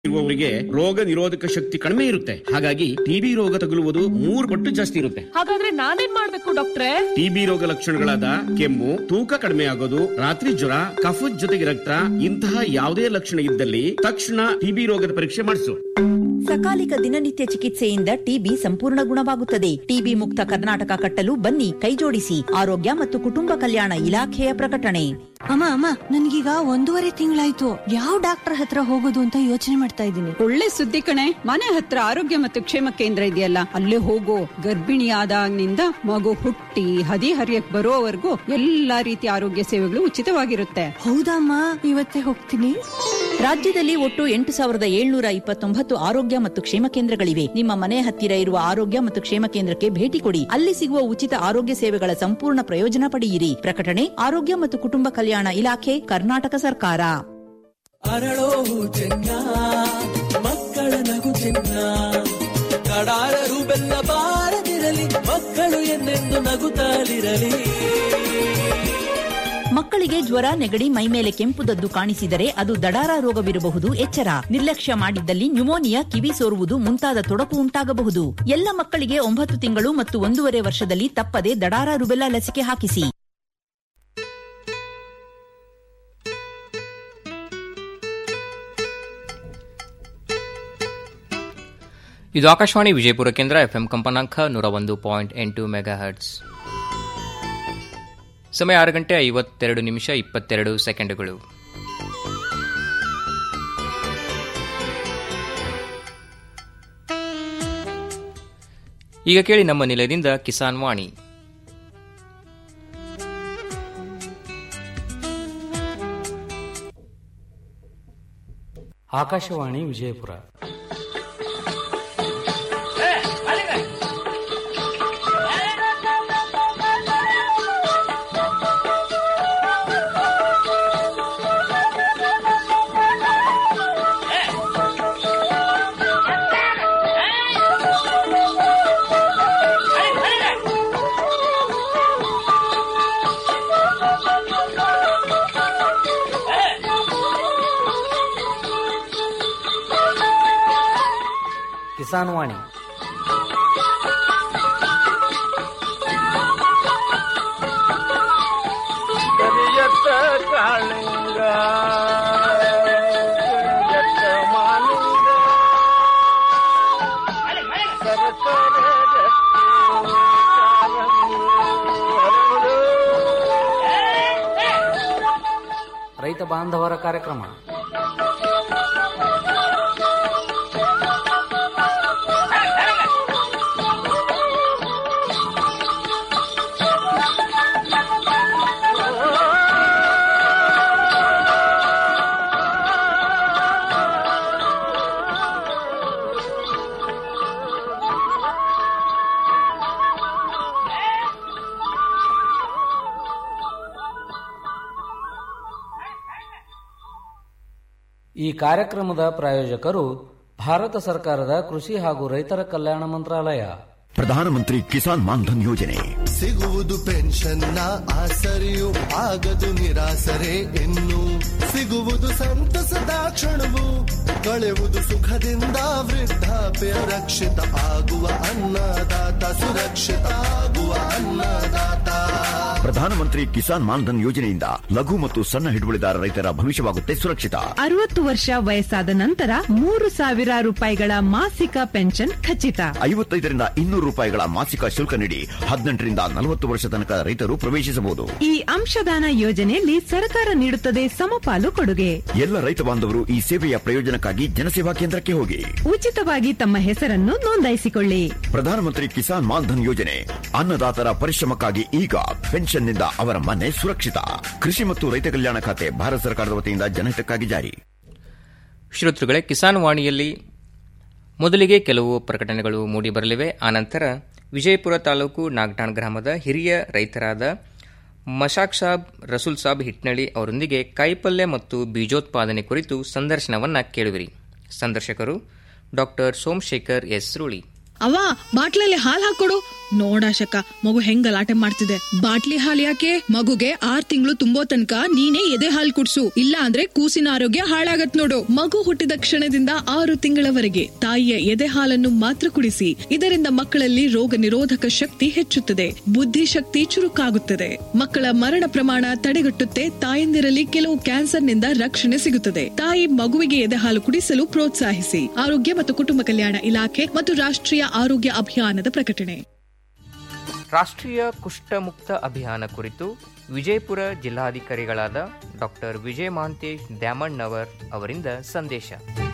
ಇರುವವರಿಗೆ ರೋಗ ನಿರೋಧಕ ಶಕ್ತಿ ಕಡಿಮೆ ಇರುತ್ತೆ ಹಾಗಾಗಿ ಟಿಬಿ ರೋಗ ತಗುಲುವುದು ಮೂರು ಪಟ್ಟು ಜಾಸ್ತಿ ಇರುತ್ತೆ ಹಾಗಾದ್ರೆ ನಾನೇನ್ ಮಾಡ್ಬೇಕು ಡಾಕ್ಟ್ರೆ ಟಿಬಿ ರೋಗ ಲಕ್ಷಣಗಳಾದ ಕೆಮ್ಮು ತೂಕ ಕಡಿಮೆ ಆಗೋದು ರಾತ್ರಿ ಜ್ವರ ಕಫದ ಜೊತೆಗೆ ರಕ್ತ ಇಂತಹ ಯಾವುದೇ ಲಕ್ಷಣ ಇದ್ದಲ್ಲಿ ತಕ್ಷಣ ಟಿಬಿ ರೋಗದ ಪರೀಕ್ಷೆ ಮಾಡಿಸು ಸಕಾಲಿಕ ದಿನನಿತ್ಯ ಚಿಕಿತ್ಸೆಯಿಂದ ಟಿಬಿ ಸಂಪೂರ್ಣ ಗುಣವಾಗುತ್ತದೆ ಟಿಬಿ ಮುಕ್ತ ಕರ್ನಾಟಕ ಕಟ್ಟಲು ಬನ್ನಿ ಕೈಜೋಡಿಸಿ ಆರೋಗ್ಯ ಮತ್ತು ಕುಟುಂಬ ಕಲ್ಯಾಣ ಇಲಾಖೆಯ ಪ್ರಕಟಣೆ ಅಮ್ಮ ಅಮ್ಮ ನನ್ಗೀಗ ಒಂದೂವರೆ ತಿಂಗಳಾಯ್ತು ಯಾವ ಡಾಕ್ಟರ್ ಹತ್ರ ಹೋಗೋದು ಅಂತ ಯೋಚನೆ ಮಾಡ್ತಾ ಇದ್ದೀನಿ ಒಳ್ಳೆ ಸುದ್ದಿ ಕಣೆ ಮನೆ ಹತ್ರ ಆರೋಗ್ಯ ಮತ್ತು ಕ್ಷೇಮ ಕೇಂದ್ರ ಇದೆಯಲ್ಲ ಅಲ್ಲೇ ಹೋಗೋ ಗರ್ಭಿಣಿ ಆದಾಗಿನಿಂದ ಮಗು ಹುಟ್ಟಿ ಹದಿ ಹರಿಯಕ್ ಬರೋವರೆಗೂ ಎಲ್ಲಾ ರೀತಿಯ ಆರೋಗ್ಯ ಸೇವೆಗಳು ಉಚಿತವಾಗಿರುತ್ತೆ ಹೌದಮ್ಮ ಇವತ್ತೇ ಹೋಗ್ತೀನಿ ರಾಜ್ಯದಲ್ಲಿ ಒಟ್ಟು ಎಂಟು ಸಾವಿರದ ಏಳ್ನೂರ ಇಪ್ಪತ್ತೊಂಬತ್ತು ಆರೋಗ್ಯ ಮತ್ತು ಕ್ಷೇಮ ಕೇಂದ್ರಗಳಿವೆ ನಿಮ್ಮ ಮನೆ ಹತ್ತಿರ ಇರುವ ಆರೋಗ್ಯ ಮತ್ತು ಕ್ಷೇಮ ಕೇಂದ್ರಕ್ಕೆ ಭೇಟಿ ಕೊಡಿ ಅಲ್ಲಿ ಸಿಗುವ ಉಚಿತ ಆರೋಗ್ಯ ಸೇವೆಗಳ ಸಂಪೂರ್ಣ ಪ್ರಯೋಜನ ಪಡೆಯಿರಿ ಪ್ರಕಟಣೆ ಆರೋಗ್ಯ ಮತ್ತು ಕುಟುಂಬ ಕಲ್ಯಾಣ ಇಲಾಖೆ ಕರ್ನಾಟಕ ಸರ್ಕಾರ ಅರಳೋ ಚೆನ್ನ ಮಕ್ಕಳ ನಗು ಚೆನ್ನ ಕಡಾರರು ಬೆಲ್ಲ ಬಾರದಿರಲಿ ಮಕ್ಕಳು ಎನ್ನೆಂದು ನಗುತ್ತಾಲಿರಲಿ ಮಕ್ಕಳಿಗೆ ಜ್ವರ ನೆಗಡಿ ಮೈಮೇಲೆ ಕೆಂಪುದದ್ದು ಕಾಣಿಸಿದರೆ ಅದು ದಡಾರ ರೋಗವಿರಬಹುದು ಎಚ್ಚರ ನಿರ್ಲಕ್ಷ್ಯ ಮಾಡಿದ್ದಲ್ಲಿ ನ್ಯುಮೋನಿಯಾ ಕಿವಿ ಸೋರುವುದು ಮುಂತಾದ ತೊಡಕು ಉಂಟಾಗಬಹುದು ಎಲ್ಲ ಮಕ್ಕಳಿಗೆ ಒಂಬತ್ತು ತಿಂಗಳು ಮತ್ತು ಒಂದೂವರೆ ವರ್ಷದಲ್ಲಿ ತಪ್ಪದೆ ದಡಾರ ರುಬೆಲ್ಲಾ ಲಸಿಕೆ ಹಾಕಿಸಿ ಇದು ಆಕಾಶವಾಣಿ ವಿಜಯಪುರ ಕೇಂದ್ರ ಎಫ್ಎಂ ಕಂಪನಾಂಕ ನೂರ ಒಂದು ಪಾಯಿಂಟ್ ಎಂಟು ಮೆಗಾ ಹರ್ಟ್ಸ್ ಸಮಯ ಆರು ಗಂಟೆ ಐವತ್ತೆರಡು ನಿಮಿಷ ಇಪ್ಪತ್ತೆರಡು ಸೆಕೆಂಡುಗಳು ಈಗ ಕೇಳಿ ನಮ್ಮ ನಿಲಯದಿಂದ ಕಿಸಾನ್ ವಾಣಿ ಆಕಾಶವಾಣಿ ವಿಜಯಪುರ ಕಿಸಾನ್ ವಾಣಿ ಕರಿಯತ್ತ ಕಾಳಿಂಗ ಕರಿಯತ್ತ ಮಾಲಿಂಗ ಸರಸರ ಗಟ್ಟಿ ಕಾಲಂಗು ಹರಡು. ರೈತ ಬಾಂಧವರ ಕಾರ್ಯಕ್ರಮ ಈ ಕಾರ್ಯಕ್ರಮದ ಪ್ರಾಯೋಜಕರು ಭಾರತ ಸರ್ಕಾರದ ಕೃಷಿ ಹಾಗೂ ರೈತರ ಕಲ್ಯಾಣ ಮಂತ್ರಾಲಯ ಪ್ರಧಾನಮಂತ್ರಿ ಕಿಸಾನ್ ಮಾನ್ಧನ್ ಯೋಜನೆ ಸಿಗುವುದು ಪೆನ್ಷನ್ನ ಆಸರೆಯು ಆಗದು ನಿರಾಸರೆ ಇನ್ನು ಸಿಗುವುದು ಸಂತಸದ ಕ್ಷಣವು ಕಳೆವುದು ಸುಖದಿಂದ ವೃದ್ಧಾಪ್ಯ ರಕ್ಷಿತ ಆಗುವ ಅನ್ನದಾತ ಸುರಕ್ಷಿತ ಆಗುವ ಅನ್ನದಾತ ಪ್ರಧಾನಮಂತ್ರಿ ಕಿಸಾನ್ ಮಾನ್ಧನ್ ಯೋಜನೆಯಿಂದ ಲಘು ಮತ್ತು ಸಣ್ಣ ಹಿಡುವಳಿದಾರ ರೈತರ ಭವಿಷ್ಯವಾಗುತ್ತೆ ಸುರಕ್ಷಿತ ಅರವತ್ತು ವರ್ಷ ವಯಸ್ಸಾದ ನಂತರ ಮೂರು ಸಾವಿರ ರೂಪಾಯಿಗಳ ಮಾಸಿಕ ಪೆನ್ಷನ್ ಖಚಿತ ಐವತ್ತೈದರಿಂದ ಇನ್ನೂರು ರೂಪಾಯಿಗಳ ಮಾಸಿಕ ಶುಲ್ಕ ನೀಡಿ ಹದಿನೆಂಟರಿಂದ ನಲವತ್ತು ವರ್ಷ ತನಕ ರೈತರು ಪ್ರವೇಶಿಸಬಹುದು ಈ ಅಂಶದಾನ ಯೋಜನೆಯಲ್ಲಿ ಸರ್ಕಾರ ನೀಡುತ್ತದೆ ಸಮಪಾಲು ಕೊಡುಗೆ ಎಲ್ಲ ರೈತ ಬಾಂಧವರು ಈ ಸೇವೆಯ ಪ್ರಯೋಜನಕ್ಕಾಗಿ ಜನಸೇವಾ ಕೇಂದ್ರಕ್ಕೆ ಹೋಗಿ ಉಚಿತವಾಗಿ ತಮ್ಮ ಹೆಸರನ್ನು ನೋಂದಾಯಿಸಿಕೊಳ್ಳಿ ಪ್ರಧಾನಮಂತ್ರಿ ಕಿಸಾನ್ ಮಾನ್ಧನ್ ಯೋಜನೆ ಅನ್ನದಾತರ ಪರಿಶ್ರಮಕ್ಕಾಗಿ ಈಗ ಪೆನ್ಷನ್ನಿಂದ ಅವರ ಮನೆ ಸುರಕ್ಷಿತ ಕೃಷಿ ಮತ್ತು ರೈತ ಕಲ್ಯಾಣ ಖಾತೆ ಭಾರತ ಸರ್ಕಾರದ ವತಿಯಿಂದ ಜನಹಿತಕ್ಕಾಗಿ ಜಾರಿ ಶ್ರೋತೃಗಳೇ ಕಿಸಾನ್ ವಾಣಿಯಲ್ಲಿ ಮೊದಲಿಗೆ ಕೆಲವು ಪ್ರಕಟಣೆಗಳು ಮೂಡಿಬರಲಿವೆ ಆನಂತರ ವಿಜಯಪುರ ತಾಲೂಕು ನಾಗಠಾಣ್ ಗ್ರಾಮದ ಹಿರಿಯ ರೈತರಾದ ಮಶಾಕ್ ಸಾಬ್ ರಸೂಲ್ ಸಾಬ್ ಹಿಟ್ನಳ್ಳಿ ಅವರೊಂದಿಗೆ ಕಾಯಿಪಲ್ಯ ಮತ್ತು ಬೀಜೋತ್ಪಾದನೆ ಕುರಿತು ಸಂದರ್ಶನವನ್ನ ಕೇಳುವಿರಿ ಸಂದರ್ಶಕರು ಡಾಕ್ಟರ್ ಸೋಮಶೇಖರ್ ಎಸ್ ರೂಳಿ ಅವ್ವ ಬಾಟ್ಲಲ್ಲಿ ಹಾಲ್ ಹಾಕೊಡು ನೋಡಾಶಕ ಮಗು ಹೆಂಗ್ ಗಲಾಟೆ ಮಾಡ್ತಿದೆ ಬಾಟ್ಲಿ ಹಾಲ್ ಯಾಕೆ ಮಗುಗೆ ಆರ್ ತಿಂಗಳು ತುಂಬೋ ತನಕ ನೀನೇ ಎದೆ ಹಾಲ್ ಕುಡ್ಸು ಇಲ್ಲ ಅಂದ್ರೆ ಕೂಸಿನ ಆರೋಗ್ಯ ಹಾಳಾಗತ್ ನೋಡು ಮಗು ಹುಟ್ಟಿದ ಕ್ಷಣದಿಂದ ಆರು ತಿಂಗಳವರೆಗೆ ತಾಯಿಯ ಎದೆ ಹಾಲನ್ನು ಮಾತ್ರ ಕುಡಿಸಿ ಇದರಿಂದ ಮಕ್ಕಳಲ್ಲಿ ರೋಗ ನಿರೋಧಕ ಶಕ್ತಿ ಹೆಚ್ಚುತ್ತದೆ ಬುದ್ಧಿಶಕ್ತಿ ಚುರುಕಾಗುತ್ತದೆ ಮಕ್ಕಳ ಮರಣ ಪ್ರಮಾಣ ತಡೆಗಟ್ಟುತ್ತೆ ತಾಯಂದಿರಲ್ಲಿ ಕೆಲವು ಕ್ಯಾನ್ಸರ್ನಿಂದ ರಕ್ಷಣೆ ಸಿಗುತ್ತದೆ ತಾಯಿ ಮಗುವಿಗೆ ಎದೆ ಹಾಲು ಕುಡಿಸಲು ಪ್ರೋತ್ಸಾಹಿಸಿ ಆರೋಗ್ಯ ಮತ್ತು ಕುಟುಂಬ ಕಲ್ಯಾಣ ಇಲಾಖೆ ಮತ್ತು ರಾಷ್ಟ್ರೀಯ ಆರೋಗ್ಯ ಅಭಿಯಾನದ ಪ್ರಕಟಣೆ ರಾಷ್ಟ್ರೀಯ ಕುಷ್ಠಮುಕ್ತ ಅಭಿಯಾನ ಕುರಿತು ವಿಜಯಪುರ ಜಿಲ್ಲಾಧಿಕಾರಿಗಳಾದ ಡಾಕ್ಟರ್ ವಿಜಯ ಮಹಾಂತೇಶ್ ದ್ಯಾಮಣ್ಣವರ್ ಅವರಿಂದ ಸಂದೇಶ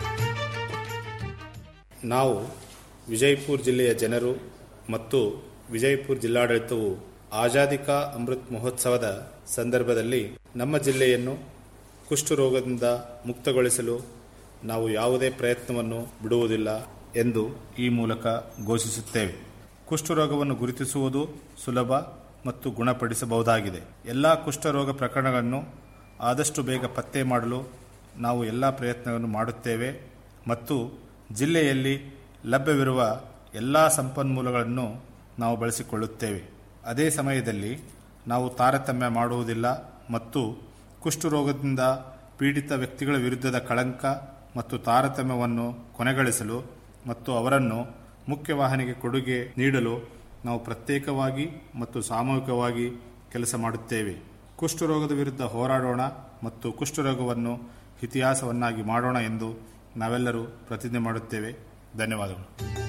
ನಾವು ವಿಜಯಪುರ ಜಿಲ್ಲೆಯ ಜನರು ಮತ್ತು ವಿಜಯಪುರ ಜಿಲ್ಲಾಡಳಿತವು ಆಜಾದಿ ಕಾ ಅಮೃತ್ ಮಹೋತ್ಸವದ ಸಂದರ್ಭದಲ್ಲಿ ನಮ್ಮ ಜಿಲ್ಲೆಯನ್ನು ಕುಷ್ಠರೋಗದಿಂದ ಮುಕ್ತಗೊಳಿಸಲು ನಾವು ಯಾವುದೇ ಪ್ರಯತ್ನವನ್ನು ಬಿಡುವುದಿಲ್ಲ ಎಂದು ಈ ಮೂಲಕ ಘೋಷಿಸುತ್ತೇವೆ ಕುಷ್ಠರೋಗವನ್ನು ಗುರುತಿಸುವುದು ಸುಲಭ ಮತ್ತು ಗುಣಪಡಿಸಬಹುದಾಗಿದೆ ಎಲ್ಲ ಕುಷ್ಠರೋಗ ಪ್ರಕರಣಗಳನ್ನು ಆದಷ್ಟು ಬೇಗ ಪತ್ತೆ ಮಾಡಲು ನಾವು ಎಲ್ಲ ಪ್ರಯತ್ನಗಳನ್ನು ಮಾಡುತ್ತೇವೆ ಮತ್ತು ಜಿಲ್ಲೆಯಲ್ಲಿ ಲಭ್ಯವಿರುವ ಎಲ್ಲ ಸಂಪನ್ಮೂಲಗಳನ್ನು ನಾವು ಬಳಸಿಕೊಳ್ಳುತ್ತೇವೆ ಅದೇ ಸಮಯದಲ್ಲಿ ನಾವು ತಾರತಮ್ಯ ಮಾಡುವುದಿಲ್ಲ ಮತ್ತು ಕುಷ್ಠರೋಗದಿಂದ ಪೀಡಿತ ವ್ಯಕ್ತಿಗಳ ವಿರುದ್ಧದ ಕಳಂಕ ಮತ್ತು ತಾರತಮ್ಯವನ್ನು ಕೊನೆಗಳಿಸಲು ಮತ್ತು ಅವರನ್ನು ಮುಖ್ಯವಾಹಿನಿಗೆ ಕೊಡುಗೆ ನೀಡಲು ನಾವು ಪ್ರತ್ಯೇಕವಾಗಿ ಮತ್ತು ಸಾಮೂಹಿಕವಾಗಿ ಕೆಲಸ ಮಾಡುತ್ತೇವೆ ಕುಷ್ಠರೋಗದ ವಿರುದ್ಧ ಹೋರಾಡೋಣ ಮತ್ತು ಕುಷ್ಠರೋಗವನ್ನು ಇತಿಹಾಸವನ್ನಾಗಿ ಮಾಡೋಣ ಎಂದು ನಾವೆಲ್ಲರೂ ಪ್ರತಿಜ್ಞೆ ಮಾಡುತ್ತೇವೆ ಧನ್ಯವಾದಗಳು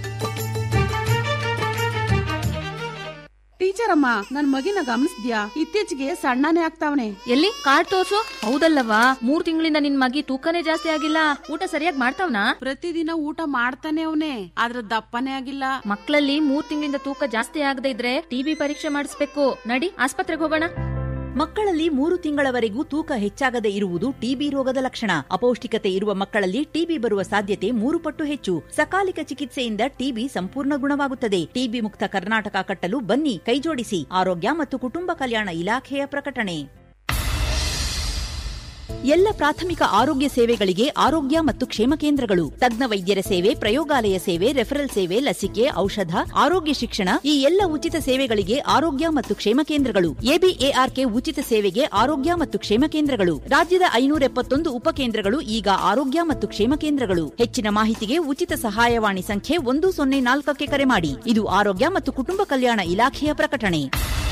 ಟೀಚರ್ ಅಮ್ಮ ನನ್ ಮಗಿನ ಗಮನಿಸ್ದ್ಯಾ ಇತ್ತೀಚೆಗೆ ಸಣ್ಣನೇ ಆಗ್ತಾವನೆ ಎಲ್ಲಿ ಕಾರ್ಡ್ ತೋರ್ಸು ಹೌದಲ್ಲವಾ ಮೂರ್ ತಿಂಗಳಿಂದ ನಿನ್ ಮಗಿ ತೂಕನೇ ಜಾಸ್ತಿ ಆಗಿಲ್ಲ ಊಟ ಸರಿಯಾಗಿ ಮಾಡ್ತಾವ್ನಾ ಪ್ರತಿದಿನ ಊಟ ಮಾಡ್ತಾನೆ ಅವನೇ ಆದ್ರ ದಪ್ಪನೇ ಆಗಿಲ್ಲ ಮಕ್ಕಳಲ್ಲಿ ಮೂರ್ ತಿಂಗಳಿಂದ ತೂಕ ಜಾಸ್ತಿ ಆಗದೆ ಇದ್ರೆ ಟಿಬಿ ಪರೀಕ್ಷೆ ಮಾಡಿಸ್ಬೇಕು ನಡಿ ಆಸ್ಪತ್ರೆಗೆ ಹೋಗೋಣ ಮಕ್ಕಳಲ್ಲಿ ಮೂರು ತಿಂಗಳವರೆಗೂ ತೂಕ ಹೆಚ್ಚಾಗದೆ ಇರುವುದು ಟಿಬಿ ರೋಗದ ಲಕ್ಷಣ ಅಪೌಷ್ಟಿಕತೆ ಇರುವ ಮಕ್ಕಳಲ್ಲಿ ಟಿಬಿ ಬರುವ ಸಾಧ್ಯತೆ ಮೂರು ಪಟ್ಟು ಹೆಚ್ಚು ಸಕಾಲಿಕ ಚಿಕಿತ್ಸೆಯಿಂದ ಟಿಬಿ ಸಂಪೂರ್ಣ ಗುಣವಾಗುತ್ತದೆ ಟಿಬಿ ಮುಕ್ತ ಕರ್ನಾಟಕ ಕಟ್ಟಲು ಬನ್ನಿ ಕೈಜೋಡಿಸಿ ಆರೋಗ್ಯ ಮತ್ತು ಕುಟುಂಬ ಕಲ್ಯಾಣ ಇಲಾಖೆಯ ಪ್ರಕಟಣೆ ಎಲ್ಲ ಪ್ರಾಥಮಿಕ ಆರೋಗ್ಯ ಸೇವೆಗಳಿಗೆ ಆರೋಗ್ಯ ಮತ್ತು ಕ್ಷೇಮ ಕೇಂದ್ರಗಳು ತಜ್ಞ ವೈದ್ಯರ ಸೇವೆ ಪ್ರಯೋಗಾಲಯ ಸೇವೆ ರೆಫರಲ್ ಸೇವೆ ಲಸಿಕೆ ಔಷಧ ಆರೋಗ್ಯ ಶಿಕ್ಷಣ ಈ ಎಲ್ಲ ಉಚಿತ ಸೇವೆಗಳಿಗೆ ಆರೋಗ್ಯ ಮತ್ತು ಕ್ಷೇಮ ಕೇಂದ್ರಗಳು ಎಬಿಎಆರ್ಕೆ ಉಚಿತ ಸೇವೆಗೆ ಆರೋಗ್ಯ ಮತ್ತು ಕ್ಷೇಮ ಕೇಂದ್ರಗಳು ರಾಜ್ಯದ ಐನೂರ ಎಪ್ಪತ್ತೊಂದು ಉಪಕೇಂದ್ರಗಳು ಈಗ ಆರೋಗ್ಯ ಮತ್ತು ಕ್ಷೇಮ ಕೇಂದ್ರಗಳು ಹೆಚ್ಚಿನ ಮಾಹಿತಿಗೆ ಉಚಿತ ಸಹಾಯವಾಣಿ ಸಂಖ್ಯೆ ಒಂದು ಸೊನ್ನೆ ನಾಲ್ಕಕ್ಕೆ ಕರೆ ಮಾಡಿ ಇದು ಆರೋಗ್ಯ ಮತ್ತು ಕುಟುಂಬ ಕಲ್ಯಾಣ ಇಲಾಖೆಯ ಪ್ರಕಟಣೆ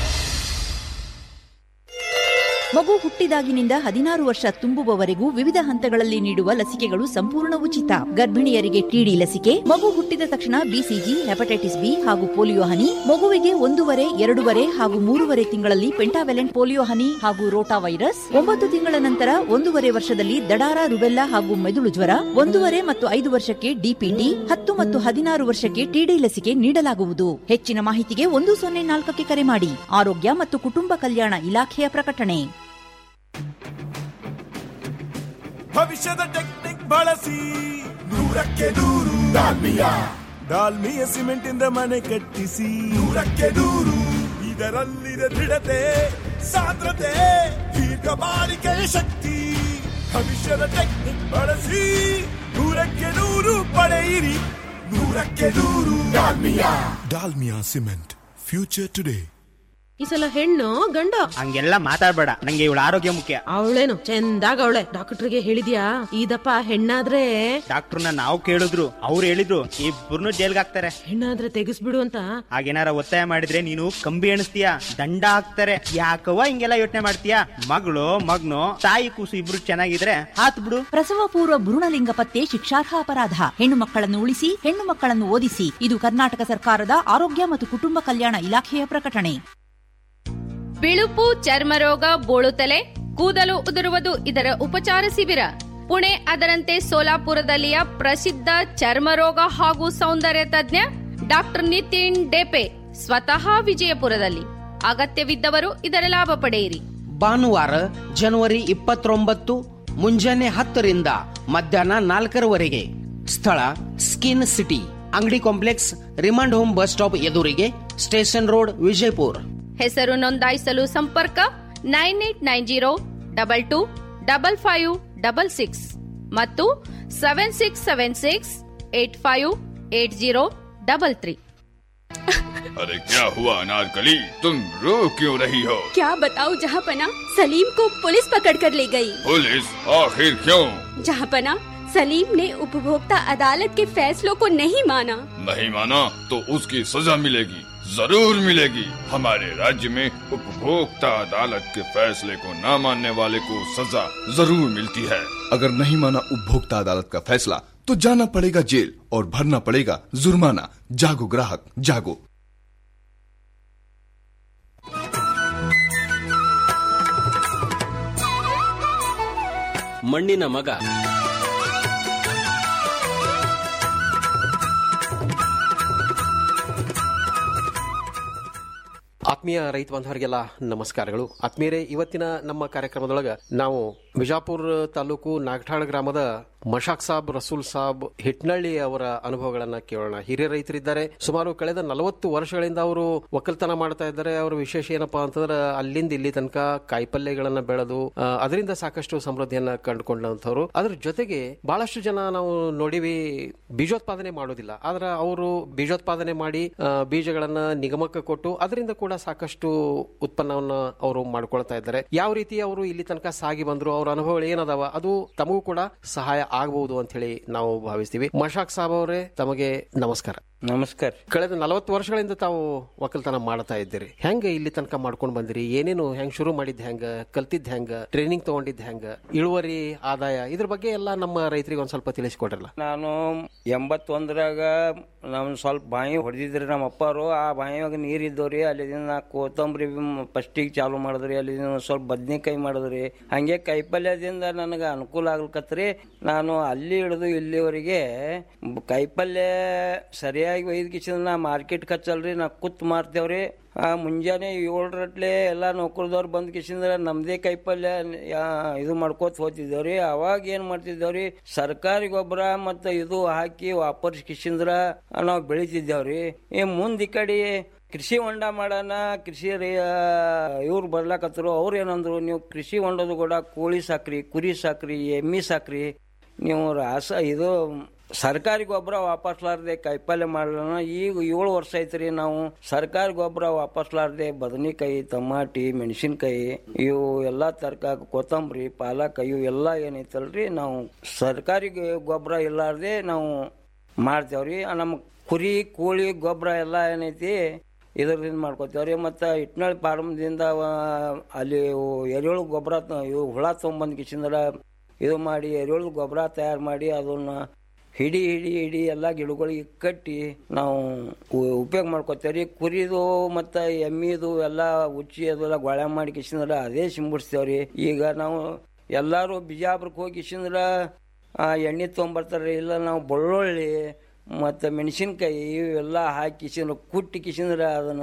ಮಗು ಹುಟ್ಟಿದಾಗಿನಿಂದ ಹದಿನಾರು ವರ್ಷ ತುಂಬುವವರೆಗೂ ವಿವಿಧ ಹಂತಗಳಲ್ಲಿ ನೀಡುವ ಲಸಿಕೆಗಳು ಸಂಪೂರ್ಣ ಉಚಿತ ಗರ್ಭಿಣಿಯರಿಗೆ ಟಿಡಿ ಲಸಿಕೆ ಮಗು ಹುಟ್ಟಿದ ತಕ್ಷಣ ಬಿಸಿಜಿ ಹೆಪಟೈಟಿಸ್ ಬಿ ಹಾಗೂ ಪೋಲಿಯೋ ಹನಿ ಮಗುವಿಗೆ ಒಂದೂವರೆ ಎರಡೂವರೆ ಹಾಗೂ ಮೂರುವರೆ ತಿಂಗಳಲ್ಲಿ ಪೆಂಟಾವೆಲೆಂಟ್ ಪೋಲಿಯೋ ಹನಿ ಹಾಗೂ ರೋಟಾ ವೈರಸ್ ಒಂಬತ್ತು ತಿಂಗಳ ನಂತರ ಒಂದೂವರೆ ವರ್ಷದಲ್ಲಿ ದಡಾರ ರುಬೆಲ್ಲಾ ಹಾಗೂ ಮೆದುಳು ಜ್ವರ ಒಂದೂವರೆ ಮತ್ತು ಐದು ವರ್ಷಕ್ಕೆ ಡಿಪಿಟಿ ಹತ್ತು ಮತ್ತು ಹದಿನಾರು ವರ್ಷಕ್ಕೆ ಟಿಡಿ ಲಸಿಕೆ ನೀಡಲಾಗುವುದು ಹೆಚ್ಚಿನ ಮಾಹಿತಿಗೆ ಒಂದು ಸೊನ್ನೆ ನಾಲ್ಕಕ್ಕೆ ಕರೆ ಮಾಡಿ ಆರೋಗ್ಯ ಮತ್ತು ಕುಟುಂಬ ಕಲ್ಯಾಣ ಇಲಾಖೆಯ ಪ್ರಕಟಣೆ ಭವಿಷ್ಯದ ಟೆಕ್ನಿಕ್ ಬಳಸಿ ನೂರಕ್ಕೆ ನೂರು ಡಾಲ್ಮಿಯಾ ಡಾಲ್ಮಿಯ ಸಿಮೆಂಟ್ ಇಂದ ಮನೆ ಕಟ್ಟಿಸಿ ನೂರಕ್ಕೆ ನೂರು ಇದರಲ್ಲಿದೆ ದೃಢತೆ ಸಾಂದ್ರತೆ ದೀರ್ಘ ಬಾಳಿಕೆಯ ಶಕ್ತಿ ಭವಿಷ್ಯದ ಟೆಕ್ನಿಕ್ ಬಳಸಿ ನೂರಕ್ಕೆ ನೂರು ಪಡೆಯಿರಿ ನೂರಕ್ಕೆ ನೂರು Dalmia Dalmia cement future today ಈ ಸಲ ಹೆಣ್ಣು ಗಂಡ ಹಂಗೆಲ್ಲ ಮಾತಾಡ್ಬೇಡ ನಂಗೆ ಇವಳ ಆರೋಗ್ಯ ಮುಖ್ಯ ಅವಳೇನು ಚಂದಾಗ ಅವಳೆ ಡಾಕ್ಟರ್ಗೆ ಹೇಳಿದ್ಯಾ ಇದಪ್ಪ ಹೆಣ್ಣಾದ್ರೆ ಡಾಕ್ಟರ್ನ ನಾವು ಕೇಳಿದ್ರು ಅವ್ರು ಹೇಳಿದ್ರು ಇಬ್ಬರನ್ನು ಜೈಲ್ಗೆ ಹಾಕ್ತಾರೆ ಹೆಣ್ಣಾದ್ರೆ ತೆಗಿಸ್ಬಿಡು ಅಂತ ಹಾಗೇನಾರ ಒತ್ತಾಯ ಮಾಡಿದ್ರೆ ನೀನು ಕಂಬಿ ಎಣಿಸ್ತೀಯ ದಂಡ ಹಾಕ್ತಾರೆ ಯಾಕವ್ವ ಹಿಂಗೆಲ್ಲ ಯೋಚನೆ ಮಾಡ್ತೀಯ ಮಗಳು ಮಗ್ನು ತಾಯಿ ಕೂಸು ಇಬ್ರು ಚೆನ್ನಾಗಿದ್ರೆ ಹಾತ್ ಬಿಡು ಪ್ರಸವ ಪೂರ್ವ ಭ್ರೂಣಲಿಂಗ ಪತ್ತೆ ಶಿಕ್ಷಾರ್ಹ ಅಪರಾಧ ಹೆಣ್ಣು ಮಕ್ಕಳನ್ನು ಉಳಿಸಿ ಹೆಣ್ಣು ಮಕ್ಕಳನ್ನು ಓದಿಸಿ ಇದು ಕರ್ನಾಟಕ ಸರ್ಕಾರದ ಆರೋಗ್ಯ ಮತ್ತು ಕುಟುಂಬ ಕಲ್ಯಾಣ ಇಲಾಖೆಯ ಪ್ರಕಟಣೆ ಬಿಳುಪು ಚರ್ಮರೋಗ ಬೋಳುತಲೆ ಕೂದಲು ಉದುರುವುದು ಇದರ ಉಪಚಾರ ಶಿಬಿರ ಪುಣೆ ಅದರಂತೆ ಸೋಲಾಪುರದಲ್ಲಿಯ ಪ್ರಸಿದ್ಧ ಚರ್ಮರೋಗ ಹಾಗೂ ಸೌಂದರ್ಯ ತಜ್ಞ ಡಾಕ್ಟರ್ ನಿತಿನ್ ಡೆಪೆ ಸ್ವತಃ ವಿಜಯಪುರದಲ್ಲಿ ಅಗತ್ಯವಿದ್ದವರು ಇದರ ಲಾಭ ಪಡೆಯಿರಿ ಭಾನುವಾರ ಜನವರಿ ಇಪ್ಪತ್ತೊಂಬತ್ತು ಮುಂಜಾನೆ ಹತ್ತರಿಂದ ಮಧ್ಯಾಹ್ನ ನಾಲ್ಕರವರೆಗೆ ಸ್ಥಳ ಸ್ಕಿನ್ ಸಿಟಿ ಅಂಗಡಿ complex remand home bus stop ಎದುರಿಗೆ ಸ್ಟೇಷನ್ ರೋಡ್ ವಿಜಯಪುರ ಹೆಸರು ನೋಂದಾಯಿಸಲು ಸಂಪರ್ಕ nine eight nine zero double two double five double six ಮತ್ತು seven six seven six eight five eight zero double three अरे क्या हुआ अनारकली तुम रो क्यों रही हो क्या बताओ जहाँपना सलीम को पुलिस पकड़ कर ले गई पुलिस आखिर क्यों जहाँपना सलीम ने उपभोक्ता अदालत के फैसलों को नहीं माना नहीं माना तो उसकी सजा मिलेगी जरूर मिलेगी हमारे राज्य में उपभोक्ता अदालत के फैसले को न मानने वाले को सजा जरूर मिलती है अगर नहीं माना उपभोक्ता अदालत का फैसला तो जाना पड़ेगा जेल और भरना पड़ेगा जुर्माना जागो ग्राहक जागो ಮಣ್ಣಿನ ಮಗ ಆತ್ಮೀಯ ರೈತ ಬಾಂಧವರಿಗೆಲ್ಲ ನಮಸ್ಕಾರಗಳು ಆತ್ಮೀಯರೇ ಇವತ್ತಿನ ನಮ್ಮ ಕಾರ್ಯಕ್ರಮದೊಳಗ ನಾವು ಬಿಜಾಪುರ ತಾಲೂಕು ನಾಗಠಾಳ ಗ್ರಾಮದ ಮಶಾಕ್ ಸಾಬ್ ರಸೂಲ್ ಸಾಬ್ ಹಿಟ್ನಳ್ಳಿ ಅವರ ಅನುಭವಗಳನ್ನ ಕೇಳೋಣ ಹಿರಿಯ ರೈತರಿದ್ದಾರೆ ಸುಮಾರು ಕಳೆದ ನಲವತ್ತು ವರ್ಷಗಳಿಂದ ಅವರು ಒಕ್ಕಲ್ತನ ಮಾಡ್ತಾ ಇದ್ದಾರೆ ಅವರ ವಿಶೇಷ ಏನಪ್ಪಾ ಅಂತಂದ್ರೆ ಅಲ್ಲಿಂದ ಇಲ್ಲಿ ತನಕ ಕಾಯಿಪಲ್ಯಗಳನ್ನ ಬೆಳೆದು ಆ, ಅದರಿಂದ ಸಾಕಷ್ಟು ಸಮೃದ್ಧಿಯನ್ನ ಕಂಡುಕೊಂಡಂತವ್ರು ಅದ್ರ ಜೊತೆಗೆ ಬಹಳಷ್ಟು ಜನ ನಾವು ನೋಡಿವಿ ಬೀಜೋತ್ಪಾದನೆ ಮಾಡೋದಿಲ್ಲ ಆದ್ರೆ ಅವರು ಬೀಜೋತ್ಪಾದನೆ ಮಾಡಿ ಆ, ಬೀಜಗಳನ್ನ ನಿಗಮಕ್ಕೆ ಕೊಟ್ಟು ಅದರಿಂದ ಕೂಡ ಸಾಕಷ್ಟು ಉತ್ಪನ್ನವನ್ನ ಅವರು ಮಾಡ್ಕೊಳ್ತಾ ಇದ್ದಾರೆ ಯಾವ ರೀತಿ ಅವರು ಇಲ್ಲಿ ತನಕ ಸಾಗಿ ಬಂದ್ರು ಅವ್ರ ಅನುಭವಗಳು ಏನದಾವ ಅದು ತಮಗೂ ಕೂಡ ಸಹಾಯ ಆಗಬಹುದು ಅಂತ ಹೇಳಿ ನಾವು ಭಾವಿಸ್ತೀವಿ ಮಶಾಕ್ ಸಾಬ್ ಅವರೇ ತಮಗೆ ನಮಸ್ಕಾರ ನಮಸ್ಕಾರ ಕಳೆದ ನಲವತ್ತು ವರ್ಷಗಳಿಂದ ತಾವು ಒಕ್ಕಲ್ತನ ಮಾಡ್ತಾ ಇದ್ದೀರಿ ಹೆಂಗ ಇಲ್ಲಿ ತನಕ ಮಾಡ್ಕೊಂಡು ಬಂದಿರಿ ಏನೇನು ಹೆಂಗ್ ಶುರು ಮಾಡಿದ್ ಹೆಂಗ ಕಲ್ತಿದ್ ಹೆಂಗ ಟ್ರೈನಿಂಗ್ ತಗೊಂಡಿದ್ ಹೆಂಗ ಇಳುವರಿ ಆದಾಯ ಇದ್ರ ಬಗ್ಗೆ ಎಲ್ಲ ನಮ್ಮ ರೈತರಿಗೆ ಒಂದ್ ಸ್ವಲ್ಪ ತಿಳಿಸ್ಕೊಡ್ರಲ್ಲ ನಾನು ಎಂಬತ್ತೊಂದರಾಗ ನಮ್ ಸ್ವಲ್ಪ ಬಾವಿ ಹೊಡೆದಿದ್ರಿ ನಮ್ಮ ಅಪ್ಪರು ಆ ಬಾವಿಯಾಗ ನೀರ್ ಇದ್ದವ್ರಿ ಅಲ್ಲಿದಿಂದ ನಾ ಕೊತ್ತಂಬರಿ ಫಸ್ಟಿಗೆ ಚಾಲು ಮಾಡಿದ್ರಿ ಅಲ್ಲಿಂದ ಒಂದ್ ಸ್ವಲ್ಪ ಬದ್ನಿಕಾಯಿ ಮಾಡಿದ್ರಿ ಹಂಗೆ ಕಾಯಿಪಲ್ಯದಿಂದ ನನಗೆ ಅನುಕೂಲ ಆಗ್ಲಿಕತ್ರಿ ನಾನು ಅಲ್ಲಿ ಹಿಡಿದು ಇಲ್ಲಿವರೆಗೆ ಬ- ಕಾಯಿಪಲ್ಯ ಸರಿಯಾಗಿ ಒಯ್ದು ಕಿಸಿದ ನಾ ಮಾರ್ಕೆಟ್ ಹಚ್ಚಲ್ರಿ ನಾ ಕುತ್ ಮಾರ್ತೇವ್ರಿ ಆ ಮುಂಜಾನೆ ಏಳರಟ್ಲೆ ಎಲ್ಲ ನೌಕರದವ್ರು ಬಂದ್ ಕಿಸಿಂದ್ರ ನಮ್ದೇ ಕೈಪಲ್ಯ ಯಾ- ಇದು ಮಾಡ್ಕೋತ ಹೋಗ್ತಿದ್ದೇವ್ರಿ ಅವಾಗ ಏನ್ ಮಾಡ್ತಿದ್ದೇವ್ರಿ ಸರ್ಕಾರಿ ಗೊಬ್ಬರ ಮತ್ತ ಇದು ಹಾಕಿ ವಾಪಸ್ ಕಿಸಿಂದ್ರ ನಾವು ಬೆಳಿತಿದ್ದೇವ್ರಿ ಈ ಮುಂದ್ ಈ ಕಡೆ ಕೃಷಿ ಹೊಂಡ ಮಾಡೋಣ ಕೃಷಿ ಇವ್ರು ಬರ್ಲಾಕತ್ತರು ಅವ್ರು ಏನಂದ್ರು ನೀವು ಕೃಷಿ ಹೊಂಡದು ಕೂಡ ಕೋಳಿ ಸಾಕ್ರಿ ಕುರಿ ಸಾಕ್ರಿ ಎಮ್ಮಿ ಸಾಕ್ರಿ ನೀವು ರಾಸ ಇದು ಸರ್ಕಾರಿ ಗೊಬ್ಬರ ವಾಪಸ್ಲಾರ್ದೆ ಕಾಯಿಪಲ್ಯ ಮಾಡೋಣ ಈಗ ಏಳು ವರ್ಷ ಐತ್ರಿ ನಾವು ಸರ್ಕಾರಿ ಗೊಬ್ಬರ ವಾಪಸ್ಲಾರ್ದೆ ಬದನೆಕಾಯಿ ಟಮಾಟಿ ಮೆಣಸಿನ್ಕಾಯಿ ಇವು ಎಲ್ಲಾ ತರಕಾರಿ ಕೊತ್ತಂಬರಿ ಪಾಲಕ್ ಇವು ಎಲ್ಲ ಏನೈತಲ್ರಿ ನಾವು ಸರ್ಕಾರಿ ಗೊಬ್ಬರ ಇಲ್ಲಾರ್ದೆ ನಾವು ಮಾಡ್ತೇವ್ರಿ ನಮ್ಮ ಕುರಿ ಕೋಳಿ ಗೊಬ್ಬರ ಎಲ್ಲ ಏನೈತಿ ಇದರಿಂದ ಮಾಡ್ಕೋತೇವ್ರಿ ಮತ್ತು ಇಟ್ನಾಳ್ ಫಾರ್ಮ್ದಿಂದ ಅಲ್ಲಿ ಇವು ಎರೆಹುಳು ಗೊಬ್ಬರ ಇವು ಹುಳ ತೊಗೊಂಬಂದು ಕಿಸಿಂದ್ರ ಇದು ಮಾಡಿ ಎರೆಹುಳು ಗೊಬ್ಬರ ತಯಾರು ಮಾಡಿ ಅದನ್ನ ಹಿಡಿ ಹಿಡಿ ಹಿಡಿ ಎಲ್ಲ ಗಿಡಗಳಿಗೆ ಕಟ್ಟಿ ನಾವು ಉ- ಉಪಯೋಗ ಮಾಡ್ಕೋತೇವ್ರಿ ಕುರಿದು ಮತ್ತು ಎಮ್ಮಿದು ಎಲ್ಲ ಉಚ್ಚಿ ಅದೆಲ್ಲ ಗೊಳೆ ಮಾಡಿ ಕಿಸಿಂದ್ರ ಅದೇ ಸಿಂಬಿಡ್ಸ್ತೇವ್ರಿ ಈಗ ನಾವು ಎಲ್ಲರೂ ಬಿಜಾಪುರಕ್ಕೆ ಹೋಗಿ ಕಿಸಿಂದ್ರ ಆ ಎಣ್ಣೆ ತೊಗೊಂಬರ್ತಾರೆ ಇಲ್ಲ ನಾವು ಬೆಳ್ಳುಳ್ಳಿ ಮತ್ತು ಮೆಣಸಿನ್ಕಾಯಿ ಇವೆಲ್ಲ ಹಾಕಿ ಕಿಸಿಂದ್ರ ಕುಟ್ಟಿ ಕಿಸಿಂದ್ರ ಅದನ್ನ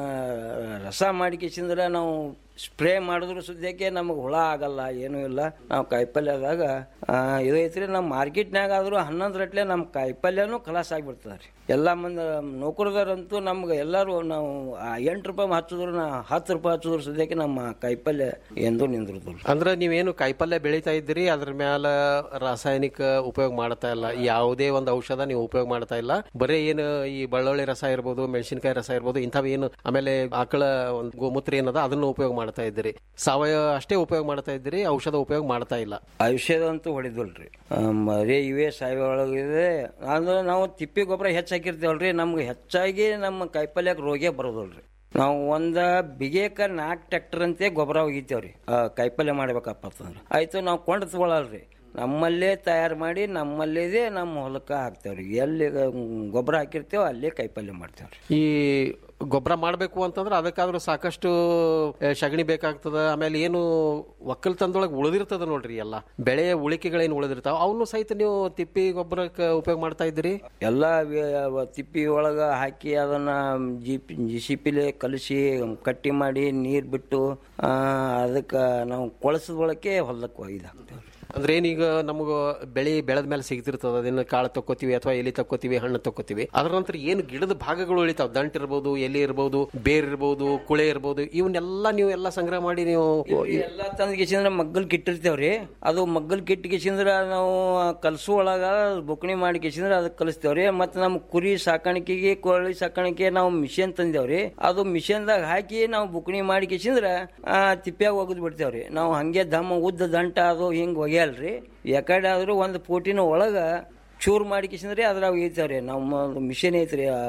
ರಸ ಮಾಡಿ ಕಿಸಿಂದ್ರ ನಾವು ಸ್ಪ್ರೇ ಮಾಡಿದ್ರು ಸುದ್ಯಕ್ಕೆ ನಮಗೆ ಹುಳ ಆಗಲ್ಲ ಏನೂ ಇಲ್ಲ ನಾವು ಕಾಯಿಪಲ್ಯದಾಗ ಆ, ಇದು ಐತ್ರಿ ನಮ್ಮ ಮಾರ್ಕೆಟ್ನಾಗ ಆದ್ರೂ ಹನ್ನೊಂದು ರಟ್ಲೆ ನಮ್ಮ ಕಾಯಿಪಲ್ಯನೂ ಖಲಾಸ್ ಆಗಿಬಿಡ್ತದೆ ರೀ ಎಲ್ಲ ಮಂದಿ ನೌಕರದಾರಂತೂ ನಮ್ಗೆ ಎಲ್ಲರೂ ನಾವು ಆ ಎಂಟು ರೂಪಾಯಿ ಹಚ್ಚಿದ್ರು ನಾ ಹತ್ತು ರೂಪಾಯಿ ಹಚ್ಚಿದ್ರು ಸುದ್ಯಕ್ಕೆ ನಮ್ಮ ಕಾಯಿಪಲ್ಯ ಎಂದೂ ನಿಂದಿರುದಿಲ್ಲ ಅಂದ್ರೆ ನೀವೇನು ಕಾಯಿಪಲ್ಯ ಬೆಳೀತಾ ಇದ್ದೀರಿ ಅದ್ರ ಮ್ಯಾಲ ರಾಸಾಯನಿಕ ಉಪಯೋಗ ಮಾಡ್ತಾ ಇಲ್ಲ ಯಾವುದೇ ಒಂದು ಔಷಧ ನೀವು ಉಪಯೋಗ ಮಾಡ್ತಾ ಇಲ್ಲ ಬರೀ ಏನು ಈ ಬೆಳ್ಳುಳ್ಳಿ ರಸ ಇರ್ಬೋದು ಮೆಣಸಿನಕಾಯಿ ರಸ ಇರ್ಬೋದು ಇಂಥವು ಏನು ಆಮೇಲೆ ಆಕಳ ಒಂದು ಗೋಮೂತ್ರ ಏನದ ಅದನ್ನು ಉಪಯೋಗ ಮಾಡ್ತಾ ಇದ್ದೀರಿ ಸಾವಯವ ಅಷ್ಟೇ ಉಪಯೋಗ ಮಾಡ್ತಾ ಇದ್ದೀರಿ ಔಷಧ ಉಪಯೋಗ ಮಾಡ್ತಾ ಇಲ್ಲ ಔಷಧ ಅಂತೂ ಹೊಡಿದಲ್ರಿ ಬರೀ ಇವೇ ಸಾವಯವ ಒಳಗಿದೆ ಅಂದ್ರೆ ನಾವು ತಿಪ್ಪಿ ಗೊಬ್ಬರ ಹೆಚ್ಚು ಹಾಕಿರ್ತೇವಲ್ರಿ ನಮ್ಗೆ ಹೆಚ್ಚಾಗಿ ನಮ್ಮ ಕಾಯಿಪಲ್ಯಕ್ಕೆ ರೋಗೇ ಬರೋದಲ್ರಿ ನಾವು ಒಂದ ಬಿಗೇಕ ನಾಲ್ಕು ಟ್ರ್ಯಾಕ್ಟರ್ ಅಂತೆ ಗೊಬ್ಬರ ಒಗಿತೇವ್ರಿ ಆ, ಕಾಯಿಪಲ್ಯ ಮಾಡ್ಬೇಕಪ್ಪ ಅಂತಂದ್ರೆ ಆಯ್ತು ನಾವು ಕೊಂಡು ತಗೊಳಲ್ರಿ ನಮ್ಮಲ್ಲೇ ತಯಾರು ಮಾಡಿ ನಮ್ಮಲ್ಲಿದೆ ನಮ್ಮ ಹೊಲಕ್ಕೆ ಹಾಕ್ತೇವ್ರಿ ಎಲ್ಲಿ ಗೊಬ್ಬರ ಹಾಕಿರ್ತೇವ ಅಲ್ಲೇ ಕಾಯಿಪಲ್ಯ ಮಾಡ್ತೇವ್ರಿ ಈ ಗೊಬ್ಬರ ಮಾಡಬೇಕು ಅಂತಂದ್ರೆ ಅದಕ್ಕಾದ್ರೂ ಸಾಕಷ್ಟು ಆ, ಸಗಣಿ ಬೇಕಾಗ್ತದ ಆಮೇಲೆ ಏನು ಒಕ್ಕಲ್ತನದೊಳಗೆ ಉಳಿದಿರ್ತದ ನೋಡ್ರಿ ಎಲ್ಲ ಬೆಳೆಯ ಉಳಿಕೆಗಳೇನು ಉಳಿದಿರ್ತಾವ ಅವನು ಸಹಿತ ನೀವು ತಿಪ್ಪಿ ಗೊಬ್ಬರಕ್ಕೆ ಉಪಯೋಗ ಮಾಡ್ತಾ ಇದ್ದೀರಿ ಎಲ್ಲ ವೆ- ತಿಪ್ಪಿ ಒಳಗ ಹಾಕಿ ಅದನ್ನ ಜಿಪಿ ಜಿಸಿಪಿಲೆ ಕಲಸಿ ಕಟ್ಟಿ ಮಾಡಿ ನೀರ್ ಬಿಟ್ಟು ಅದಕ್ಕೆ ನಾವು ಕೊಳಸದ ಒಳಕ್ಕೆ ಹೊಲಕ್ಕೆ ಇದು ಹಾಕ್ತೇವ್ರಿ ಅಂದ್ರೆ ಏನೀಗ ನಮಗ ಬೆಳೆ ಬೆಳೆದ ಮೇಲೆ ಸಿಗ್ತಿರ್ತದ ಅದನ್ನ ಕಾಳು ತಕ್ಕೋತೀವಿ ಅಥವಾ ಎಲಿ ತಕ್ಕೋತೀವಿ ಹಣ್ಣು ತಕ್ಕೋತೀವಿ ಅದರ ನಂತರ ಏನು ಗಿಡದ ಭಾಗಗಳು ಉಳಿತಾವ ದಂಟ್ ಇರ್ಬೋದು ಎಲೆ ಇರ್ಬೋದು ಬೇರ್ ಇರ್ಬೋದು ಕುಳೆ ಇರ್ಬೋದು ಇವನ್ನೆಲ್ಲ ನೀವು ಎಲ್ಲ ಸಂಗ್ರಹ ಮಾಡಿ ನೀವು ಎಲ್ಲ ತಂದ್ ಕಿಸಿಂದ್ರ ಮಗ್ಗಲ್ ಕಿಟ್ಟಿರ್ತೇವ್ರಿ ಅದು ಮಗ್ಗಲ್ ಕಿಟ್ಟು ಕಿಸಿಂದ್ರ ನಾವು ಕಲಸು ಒಳಗ ಬುಕ್ಣಿ ಮಾಡಿ ಕಿಸಿಂದ್ರ ಅದಕ್ಕೆ ಕಲಿಸ್ತೇವ್ರಿ ಮತ್ತೆ ನಮ್ಮ ಕುರಿ ಸಾಕಾಣಿಕೆಗೆ ಕೋಳಿ ಸಾಕಾಣಿಕೆ ನಾವು ಮಿಷನ್ ತಂದೇವ್ರಿ ಅದು ಮಿಷನ್ದಾಗ ಹಾಕಿ ನಾವು ಬುಕ್ಣಿ ಮಾಡಿ ಕಿಸಿಂದ್ರ ತಿಪ್ಪ್ಯಾಗ ಒಗದ್ ಬಿಡ್ತೇವ್ರಿ ನಾವು ಹಂಗೆ ದಮ್ಮ ಉದ್ದ ದಂಟ ಅದು ಹಿಂಗ್ ಒಗೆಯಲ್ರಿ ಯಾಕಡೆ ಆದ್ರೂ ಒಂದು ಪೋಟಿನ ಒಳಗ ಚೂರ್ ಮಾಡಿ ಕಿಸಿಂದ್ರಿ ಅದ್ರಾಗ ಒಗಿತೇವ್ರಿ ನಮ್ಮ ಮಿಷನ್ ಐತ್ರಿ ಆ,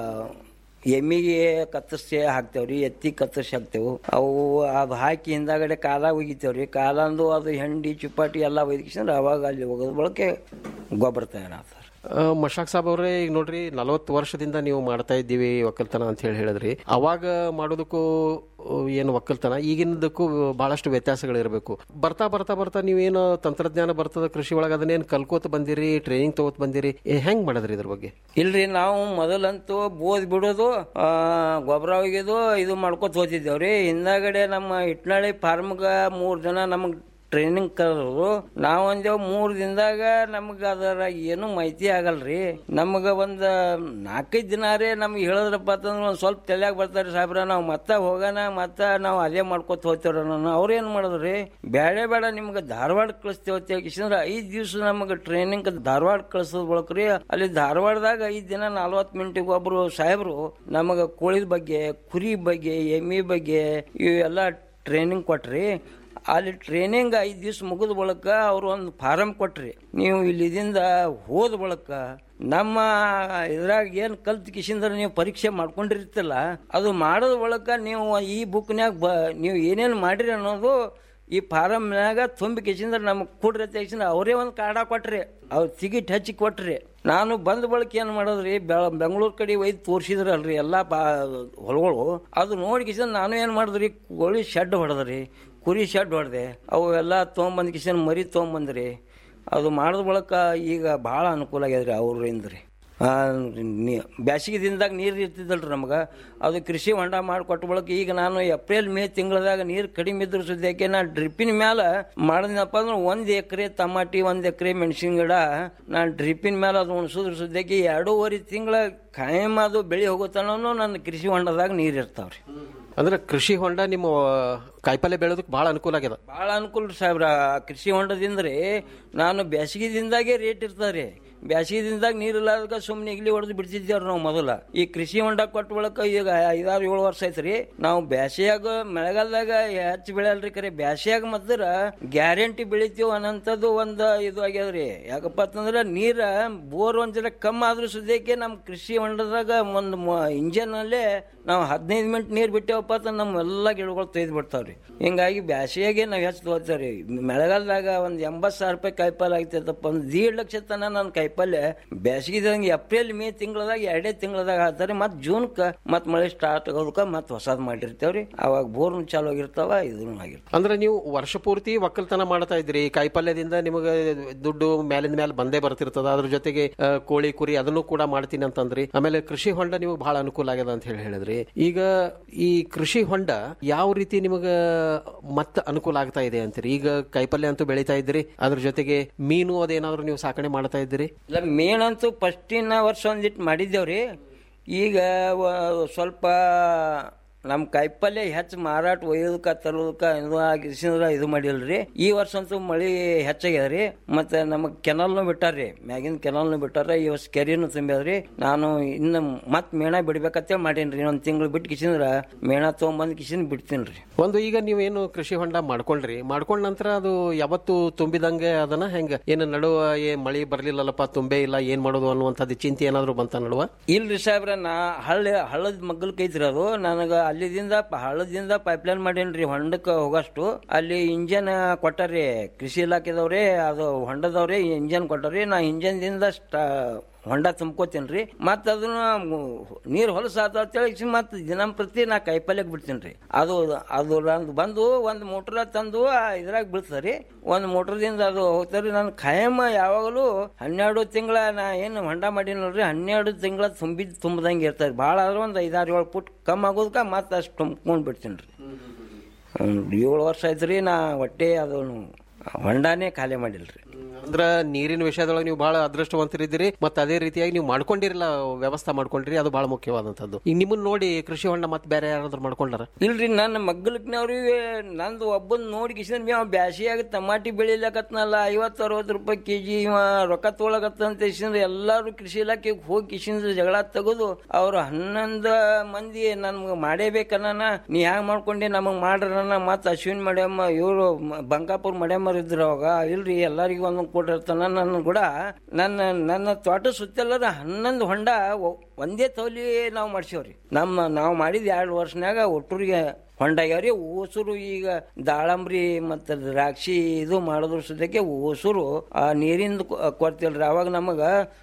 ಎಮ್ಮಿಗೆ ಕತ್ತರಿಸಿ ಹಾಕ್ತೇವ್ರಿ ಎತ್ತಿ ಕತ್ತರಿಸಿ ಹಾಕ್ತೇವು ಅವು ಅದು ಹಾಕಿ ಹಿಂದಾಗಡೆ ಕಾಲ ಒಗಿತೇವ್ರಿ ಕಾಲಂದು ಅದು ಹೆಂಡಿ ಚುಪ್ಪಾಟಿ ಎಲ್ಲ ಒಯ್ದಿಕಿಸಿದ್ರೆ ಅವಾಗ ಅಲ್ಲಿ ಒಗದ ಬಳಕೆ ಗೊಬ್ಬರ ತಯಾರಾಗ್ತದೆ ಆ, ಮಶಾಕ್ ಸಾಬ್ ಅವರೇ ಈಗ ನೋಡ್ರಿ ನಲವತ್ತು ವರ್ಷದಿಂದ ನೀವು ಮಾಡ್ತಾ ಇದ್ದೀವಿ ಒಕ್ಕಲ್ತನ ಅಂತ ಹೇಳಿ ಹೇಳಿದ್ರಿ ಅವಾಗ ಮಾಡೋದಕ್ಕೂ ಆ, ಏನು ಒಕ್ಕಲ್ತನ ಈಗಿನದಕ್ಕೂ ಬಹಳಷ್ಟು ವ್ಯತ್ಯಾಸಗಳಿರಬೇಕು ಬರ್ತಾ ಬರ್ತಾ ಬರ್ತಾ ನೀವೇನು ತಂತ್ರಜ್ಞಾನ ಬರ್ತದ ಕೃಷಿ ಒಳಗೆ ಅದನ್ನೇನು ಕಲ್ಕೋತ ಬಂದಿರಿ ಟ್ರೈನಿಂಗ್ ತಗೋತ ಬಂದಿರಿ ಏ, ಹೆಂಗ್ ಮಾಡಿದ್ರಿ ಇದ್ರ ಬಗ್ಗೆ ಇಲ್ರಿ ನಾವು ಮೊದಲಂತೂ ಬೋದ್ ಬಿಡೋದು ಆ, ಗೊಬ್ಬರ ಒಗೆದು ಇದು ಮಾಡ್ಕೊತ ಹೋಗ್ತಿದ್ದೇವ್ರಿ ಹಿಂದಾಗಡೆ ನಮ್ಮ ಇಟ್ನಾಳಿ ಫಾರ್ಮ್ಗ ಮೂರ್ ಜನ ನಮಗ್ ಟ್ರೈನಿಂಗ್ ಕರೆದ್ರು ನಾವ್ ಅಂದೇವ್ ಮೂರ್ ದಿನದಾಗ ನಮಗ ಅದರ ಏನು ಮಾಹಿತಿ ಆಗಲ್ರಿ ನಮಗ ಒಂದ್ ನಾಲ್ಕೈದು ದಿನ ರೀ ನಮ್ಗೆ ಹೇಳಿದ್ರಪ್ಪ ಅಂತಂದ್ರೆ ಒಂದ್ ಸ್ವಲ್ಪ ತಲೆಯಾಗ ಬರ್ತಾರೆ ಸಾಹೇಬ್ರ ನಾವು ಮತ್ತ ಹೋಗೋಣ ಮತ್ತ ನಾವು ಅದೇ ಮಾಡ್ಕೊತ ಹೋಗ್ತೇವ್ರ ಅವ್ರೇನ್ ಮಾಡಿದ್ರಿ ಬೇಡ ಬೇಡ ನಿಮ್ಗೆ ಧಾರವಾಡ ಕಳಿಸ್ತೇವೆ ಅಂತ ಐದ್ ದಿವ್ಸ ನಮಗೆ ಟ್ರೈನಿಂಗ್ ಧಾರವಾಡ ಕಳ್ಸೋದ್ ಬಳಕ್ರಿ ಅಲ್ಲಿ ಧಾರವಾಡದಾಗ ಐದ್ ದಿನ ನಲ್ವತ್ ಮಿನಿಟಿಗೆ ಒಬ್ರು ಸಾಹೇಬ್ರು ನಮಗ ಕೋಳಿದ ಬಗ್ಗೆ ಕುರಿ ಬಗ್ಗೆ ಎಮ್ಮಿ ಬಗ್ಗೆ ಇವೆಲ್ಲ ಟ್ರೈನಿಂಗ್ ಕೊಟ್ರಿ ಅಲ್ಲಿ ಟ್ರೈನಿಂಗ್ ಐದು ದಿವ್ಸ ಮುಗಿದ ಬಳಿಕ ಅವ್ರು ಒಂದು ಫಾರಂ ಕೊಟ್ರಿ ನೀವು ಇಲ್ಲಿದಿಂದ ಹೋದ ಬಳಿಕ ನಮ್ಮ ಇದ್ರಾಗ ಏನು ಕಲ್ತ್ ಕಿಸಿಂದ್ರ ನೀವು ಪರೀಕ್ಷೆ ಮಾಡ್ಕೊಂಡಿರ್ತಿಲ್ಲ ಅದು ಮಾಡೋದ ಬಳಿಕ ನೀವು ಈ ಬುಕ್ನ್ಯಾಗ ಬ ನೀವು ಏನೇನು ಮಾಡಿರಿ ಅನ್ನೋದು ಈ ಫಾರಮ್ನ್ಯಾಗ ತುಂಬಿ ಕಿಸಿಂದ್ರ ನಮ್ಗೆ ಕೊಡ್ರಿ ಅಂತ ಕಿಸಿಂದ್ರ ಅವರೇ ಒಂದು ಕಾಡ ಕೊಟ್ರಿ ಅವ್ರು ಟಿಕೆಟ್ ಹಚ್ಚಿ ಕೊಟ್ರಿ ನಾನು ಬಂದ ಬಳಿಕ ಏನು ಮಾಡೋದ್ರಿ ಬೆಳ- ಬೆಂಗಳೂರು ಕಡೆ ಒಯ್ದು ತೋರಿಸಿದ್ರಲ್ರಿ ಎಲ್ಲ ಬಾ ಹೊಲಗಳು ಅದು ನೋಡಿ ಕಿಸಿಂದ್ರ ನಾನು ಏನು ಮಾಡಿದ್ರಿ ಕೋಳಿ ಶೆಡ್ ಹೊಡೆದ್ರಿ ಕುರಿ ಶೆಡ್ ಹೊಡೆದೆ ಅವು ಎಲ್ಲ ತೊಗೊಂಬಂದ್ ಕಿಶನ್ ಮರಿ ತೊಗೊಂಬಂದ್ರಿ ಅದು ಮಾಡಿದ ಬಳಿಕ ಈಗ ಭಾಳ ಅನುಕೂಲ ಆಗ್ಯದ್ರಿ ಅವ್ರಿಂದ ರೀ ಬ್ಯಾಸಿಗೆ ದಿನದಾಗ ನೀರು ಇರ್ತಿದ್ದಲ್ರಿ ನಮ್ಗೆ ಅದು ಕೃಷಿ ಹೊಂಡ ಮಾಡಿಕೊಟ್ಟ ಬಳಿಕ ಈಗ ನಾನು ಏಪ್ರಿಲ್ ಮೇ ತಿಂಗಳದಾಗ ನೀರು ಕಡಿಮೆ ಇದ್ರ ಸುದ್ಯಕ್ಕೆ ನಾ ಡ್ರಿಪ್ಪಿನ ಮ್ಯಾಲ ಮಾಡಿದ್ನಪ್ಪ ಅಂದ್ರೆ ಒಂದು ಎಕರೆ ಟಮಾಟಿ ಒಂದು ಎಕರೆ ಮೆಣಸಿನ ಗಿಡ ನಾನು ಡ್ರಿಪ್ಪಿನ ಮೇಲೆ ಅದು ಉಣಿಸೋದ್ರ ಸುದ್ಯಕ್ಕೆ ಎರಡೂವರೆ ತಿಂಗಳ ಕಾಯಂ ಅದು ಬೆಳೆ ಹೋಗುತ್ತಾನೂ ನನ್ನ ಕೃಷಿ ಹೊಂಡದಾಗ ನೀರು ಇರ್ತಾವ್ರಿ ಅಂದ್ರೆ ಕೃಷಿ ಹೊಂಡ ನಿಮ್ಮ ಕಾಯಿಪಲ್ಯ ಬೆಳೆದಕ್ಕೆ ಬಹಳ ಅನುಕೂಲ ಆಗ್ಯದ ಭಾಳ ಅನುಕೂಲ ರೀ ಸಾಹೇಬ್ರ ಕೃಷಿ ಹೊಂಡದಿಂದ್ರಿ ನಾನು ಬ್ಯಾಸಿಗೆ ದಿನದಾಗೆ ರೇಟ್ ಇರ್ತಾವ್ರಿ ಬ್ಯಾಸಿಗೆ ದಿನದಾಗ ನೀರಿಲ್ಲದಾಗ ಸುಮ್ಮನೆ ಇಗ್ಲಿ ಹೊಡೆದು ಬಿಡ್ತಿದ್ದೇವ್ರಿ ನಾವು ಮೊದಲ ಈ ಕೃಷಿ ಹೊಂಡ ಕೊಟ್ಟ ಬಳಿಕ ಈಗ ಐದಾರು ಏಳು ವರ್ಷ ಐತ್ರಿ ನಾವು ಬ್ಯಾಸಿಯಾಗ ಮಳೆಗಾಲದಾಗ ಹೆಚ್ಚು ಬೆಳೆಯಲ್ರಿ ಕರೆ ಬ್ಯಾಸಿಯಾಗ ಮತ್ತರ ಗ್ಯಾರಂಟಿ ಬೆಳಿತೀವಿ ಅನ್ನಂಥದ್ದು ಒಂದು ಇದು ಆಗ್ಯದ್ರಿ ಯಾಕಪ್ಪ ಅಂತಂದ್ರೆ ನೀರ ಬೋರ್ ಒಂದ್ ಜರ ಕಮ್ಮಿ ಆದ್ರೂ ಸುದ್ಯಕ್ಕೆ ನಮ್ಮ ಕೃಷಿ ಹೊಂಡದಾಗ ಒಂದು ಇಂಜನ್ ಅಲ್ಲೇ ನಾವು ಹದಿನೈದು ಮಿನಿಟ್ ನೀರು ಬಿಟ್ಟೇವಪ್ಪ ಅಂತ ನಮ್ಮ ಎಲ್ಲ ಗಿಡಗಳು ತೆಗೆದು ಬಿಡ್ತಾವ್ರಿ ಹಿಂಗಾಗಿ ಬ್ಯಾಸಿಯಾಗೆ ನಾವು ಹೆಚ್ಚು ತಗೋತೇವ್ರಿ ಮಳೆಗಾಲದಾಗ ಒಂದು ಎಂಬತ್ತು ಸಾವಿರ ರೂಪಾಯಿ ಕಾಯಿಪಲ್ಲೆ ಆಗ್ತೈತಪ್ಪ ಒಂದು ದೀಡ್ ಲಕ್ಷ ತನ ನನ್ನ ಕಾಯಿಪಲ್ಲೆ ಬ್ಯಾಸಿಗೆದಂಗೆ ಏಪ್ರಿಲ್ ಮೇ ತಿಂಗಳದಾಗ ಎರಡೇ ತಿಂಗಳದಾಗ ಹಾಕ್ತಾರೆ ಮತ್ತೆ ಜೂನ್ಕ ಮತ್ತೆ ಮಳೆ ಸ್ಟಾರ್ಟ್ ಆಗೋದಕ್ಕೆ ಮತ್ತೆ ಹೊಸದ್ ಮಾಡಿರ್ತೇವ್ರಿ ಅವಾಗ ಬೋರ್ನು ಚಾಲು ಆಗಿರ್ತಾವ ಇದನ್ನು ಆಗಿರ್ತಾವ ಅಂದ್ರೆ ನೀವು ವರ್ಷ ಪೂರ್ತಿ ಒಕ್ಕಲ್ತನ ಮಾಡ್ತಾ ಇದ್ರಿ ಕಾಯಿಪಲ್ಯದಿಂದ ನಿಮಗೆ ದುಡ್ಡು ಮೇಲಿಂದ ಮೇಲೆ ಬಂದೇ ಬರ್ತಿರ್ತದ ಅದ್ರ ಜೊತೆಗೆ ಆ, ಕೋಳಿ ಕುರಿ ಅದನ್ನು ಕೂಡ ಮಾಡ್ತೀನಿ ಅಂತಂದ್ರಿ ಆಮೇಲೆ ಕೃಷಿ ಹೊಂಡ ನಿಮಗೆ ಬಹಳ ಅನುಕೂಲ ಆಗ್ಯದ ಅಂತ ಹೇಳಿ ಹೇಳಿದ್ರಿ ಈಗ ಈ ಕೃಷಿ ಹೊಂಡ ಯಾವ ರೀತಿ ನಿಮಗ ಮತ್ತೆ ಅನುಕೂಲ ಆಗ್ತಾ ಇದೆ ಅಂತೀರಿ ಈಗ ಕಾಯಿಪಲ್ಯ ಅಂತೂ ಬೆಳಿತಾ ಇದ್ರಿ ಅದ್ರ ಜೊತೆಗೆ ಮೀನು ಅದೇನಾದ್ರು ನೀವು ಸಾಕಣೆ ಮಾಡ್ತಾ ಇದ್ದೀರಿ ಇಲ್ಲ ಮೇಣಂತೂ ಫಸ್ಟಿನ ವರ್ಷ ಒಂದಿಟ್ಟು ಮಾಡಿದ್ದೇವ್ರಿ ಈಗ ವ- ಸ್ವಲ್ಪ ನಮ್ಮ ಕಾಯಿಪಲ್ಯ ಹೆಚ್ಚು ಮಾರಾಟ ಒಯ್ಯೋದಕ್ಕ ತರೋದಕ್ಕ ಇದು ಆಗಿಸಿದ್ರ ಇದು ಮಾಡಿಲ್ರಿ ಈ ವರ್ಷ ಅಂತೂ ಮಳಿ ಹೆಚ್ಚಾಗ್ಯದ್ರಿ ಮತ್ತೆ ನಮಗ್ ಕೆನಲ್ನು ಬಿಟ್ಟಾರ್ರಿ ಮ್ಯಾಗಿನ ಕೆನಲ್ನು ಬಿಟ್ಟಾರ ಈ ವರ್ಷ ಕೆರೆನು ತುಂಬ್ಯಾದ್ರಿ ನಾನು ಇನ್ನು ಮತ್ ಮೇಣ ಬಿಡ್ಬೇಕಂತೇಳಿ ಮಾಡೀನ್ರಿ ಇನ್ನೊಂದ್ ತಿಂಗಳು ಬಿಟ್ಟು ಕಿಸಿಂದ್ರ ಮೇಣ ತೊಗೊಂಬಂದ್ ಕಿಸಿನ್ ಬಿಡ್ತೀನ್ರಿ ಒಂದು ಈಗ ನೀವೇನು ಕೃಷಿ ಹೊಂಡ ಮಾಡ್ಕೊಂಡ್ರಿ ಮಾಡ್ಕೊಂಡ ನಂತರ ಅದು ಯಾವತ್ತು ತುಂಬಿದಂಗೆ ಅದನ್ನ ಹೆಂಗ ಏನು ನಡುವ ಏ ಮಳಿ ಬರ್ಲಿಲ್ಲಲ್ಲಪ್ಪ ತುಂಬೇ ಇಲ್ಲ ಏನ್ ಮಾಡೋದು ಅನ್ನುವಂಥದ್ದು ಚಿಂತೆ ಏನಾದ್ರು ಬಂತ ನಡುವ ಇಲ್ರಿ ಸಾಹೇಬ್ರ ನಾ ಹಳ್ಳಿ ಹಳ್ಳದ ಮಗ್ಗಲ್ ಕೈತ್ರಿ ಅದು ನನಗ ಅಲ್ಲಿದಿಂದ ಪ- ಹಳ್ಳದಿಂದ ಪೈಪ್ಲೈನ್ ಮಾಡೇನ್ರಿ ಹೊಂಡಕ್ಕೆ ಹೋಗಷ್ಟು ಅಲ್ಲಿ ಇಂಜನ್ ಕೊಟ್ಟಾರ್ರಿ ಕೃಷಿ ಇಲಾಖೆದವ್ರಿ ಅದು ಹೊಂಡದವ್ರಿ ಇಂಜನ್ ಕೊಟ್ಟಾರ್ರಿ ನಾ ಇಂಜನ್ದಿಂದ ಸ್ಟಾ ಹೊಂಡ ತುಂಬ್ಕೋತೀನ್ರಿ ಮತ್ತ ಅದನ್ನ ನೀರ್ ಹೊಲಸ ಅಂತೇಳಿ ಮತ್ತ ದಿನಂಪ್ರತಿ ನಾ ಕೈಪಲ್ಯಕ್ ಬಿಡ್ತೀನ್ರಿ ಅದು ಅದು ನಂದು ಬಂದು ಒಂದ್ ಮೋಟ್ರ ತಂದು ಆ ಇದ್ರಾಗ ಬೀಳ್ತದ್ರಿ ಒಂದ್ ಮೋಟ್ರದಿಂದ ಅದು ಹೋಗ್ತಾರ್ರಿ ನಾನು ಖಾಯಂ ಯಾವಾಗಲೂ ಹನ್ನೆರಡು ತಿಂಗಳ ನಾ ಏನು ಹೊಂಡ ಮಾಡೀನಲ್ರಿ ಹನ್ನೆರಡು ತಿಂಗಳ ತುಂಬಿದ್ ತುಂಬದಂಗೆ ಇರ್ತಾರೆ ಭಾಳ ಆದ್ರೆ ಒಂದ್ ಐದಾರು ಏಳು ಫುಟ್ ಕಮ್ಮಿ ಆಗೋದಕ್ಕ ಮತ್ತೆ ಅಷ್ಟು ತುಂಬ್ಕೊಂಡ್ ಬಿಡ್ತೀನ್ರಿ ಹ್ಮ್, ಏಳು ವರ್ಷ ಆಯ್ತ್ರಿ ನಾ ಒಟ್ಟೆ ಅದು ಹೊಂಡಾನೇ ಖಾಲಿ ಮಾಡಿಲ್ರಿ ಅಂದ್ರ ನೀರಿನ ವಿಷಯದೊಳಗೆ ನೀವು ಬಹಳ ಅದೃಷ್ಟವಂತರಿದ್ದೀರಿ ಮತ್ತೆ ಅದೇ ರೀತಿಯಾಗಿ ನೀವು ಮಾಡ್ಕೊಂಡಿರಲ್ಲ ವ್ಯವಸ್ಥೆ ಮಾಡ್ಕೊಂಡಿರಿ ಅದು ಬಹಳ ಮುಖ್ಯವಾದಂತದ್ದು ಈಗ ನಿಮ್ಮನ್ನ ನೋಡಿ ಕೃಷಿ ಹೊಂಡ ಮತ್ತೆ ಬೇರೆ ಯಾರಾದ್ರೂ ಮಾಡ್ಕೊಂಡಾರ ಇಲ್ರಿ ನನ್ನ ಮಗ್ಗಲಕ್ನವ್ರಿಗೆ ನಂದು ಒಬ್ಬನ್ ನೋಡಿ ಕಿಶನ್ ಅವ ಬ್ಯಾಸಿಯಾಗ ಟಮಾಟಿ ಬೆಳಿಲಕತ್ನಲ್ಲ ಐವತ್ತು ಅರವತ್ತು ರೂಪಾಯಿ ಕೆಜಿ ಇವ ರೊಕ್ಕ ತೊಗೊಳಕತ್ತಂತ ಕಿಶನ್ ಎಲ್ಲಾರು ಕೃಷಿ ಇಲಾಖೆಗೆ ಹೋಗಿ ಕಿಶನ್ ಜಗಳ ತೆಗೆದು ಅವ್ರು ಹನ್ನೊಂದು ಮಂದಿ ನನ್ಗೆ ಮಾಡೇಬೇಕನ್ನ ನೀ ಹ್ಯಾಂಗ ಮಾಡ್ಕೊಂಡೆ ನಮಗ್ ಮಾಡ್ರನ್ನ ಮತ್ತ ಅಶ್ವಿನ್ ಮಡ್ಯಮ್ಮ ಇವರು ಬಂಕಾಪುರ್ ಮಡ್ಯಮ್ಮರ್ ಇದ್ರು ಅವಾಗ ಇಲ್ರಿ ಎಲ್ಲರಿಗೂ ಒಂದೊಂದು ಕೊಟ್ಟಿರ್ತಾನ ನನ್ನ ಕೂಡ ನನ್ನ ನನ್ನ ತೋಟ ಸುತ್ತೆಲ್ಲರ ಹನ್ನೊಂದು ಹೊಂಡ ಒ- ಒಂದೇ ತೌಲಿ ನಾವು ಮಾಡ್ಸೇವ್ರಿ ನಮ್ಮ ನಾವು ಮಾಡಿದ ಎರಡು ವರ್ಷನ್ಯಾಗ ಒಟ್ಟೂರಿಗೆ ಹೊಂಡ ಆಗ್ಯಾವ್ರಿ ಓಸುರು ಈಗ ದಾಳಂಬ್ರಿ ಮತ್ತು ದ್ರಾಕ್ಷಿ ಇದು ಮಾಡೋದ್ರ ಸದ್ಯಕ್ಕೆ ಓಸುರು ಆ ನೀರಿಂದ ಕೊಡ್ತಿಲ್ರಿ ಅವಾಗ ನಮಗ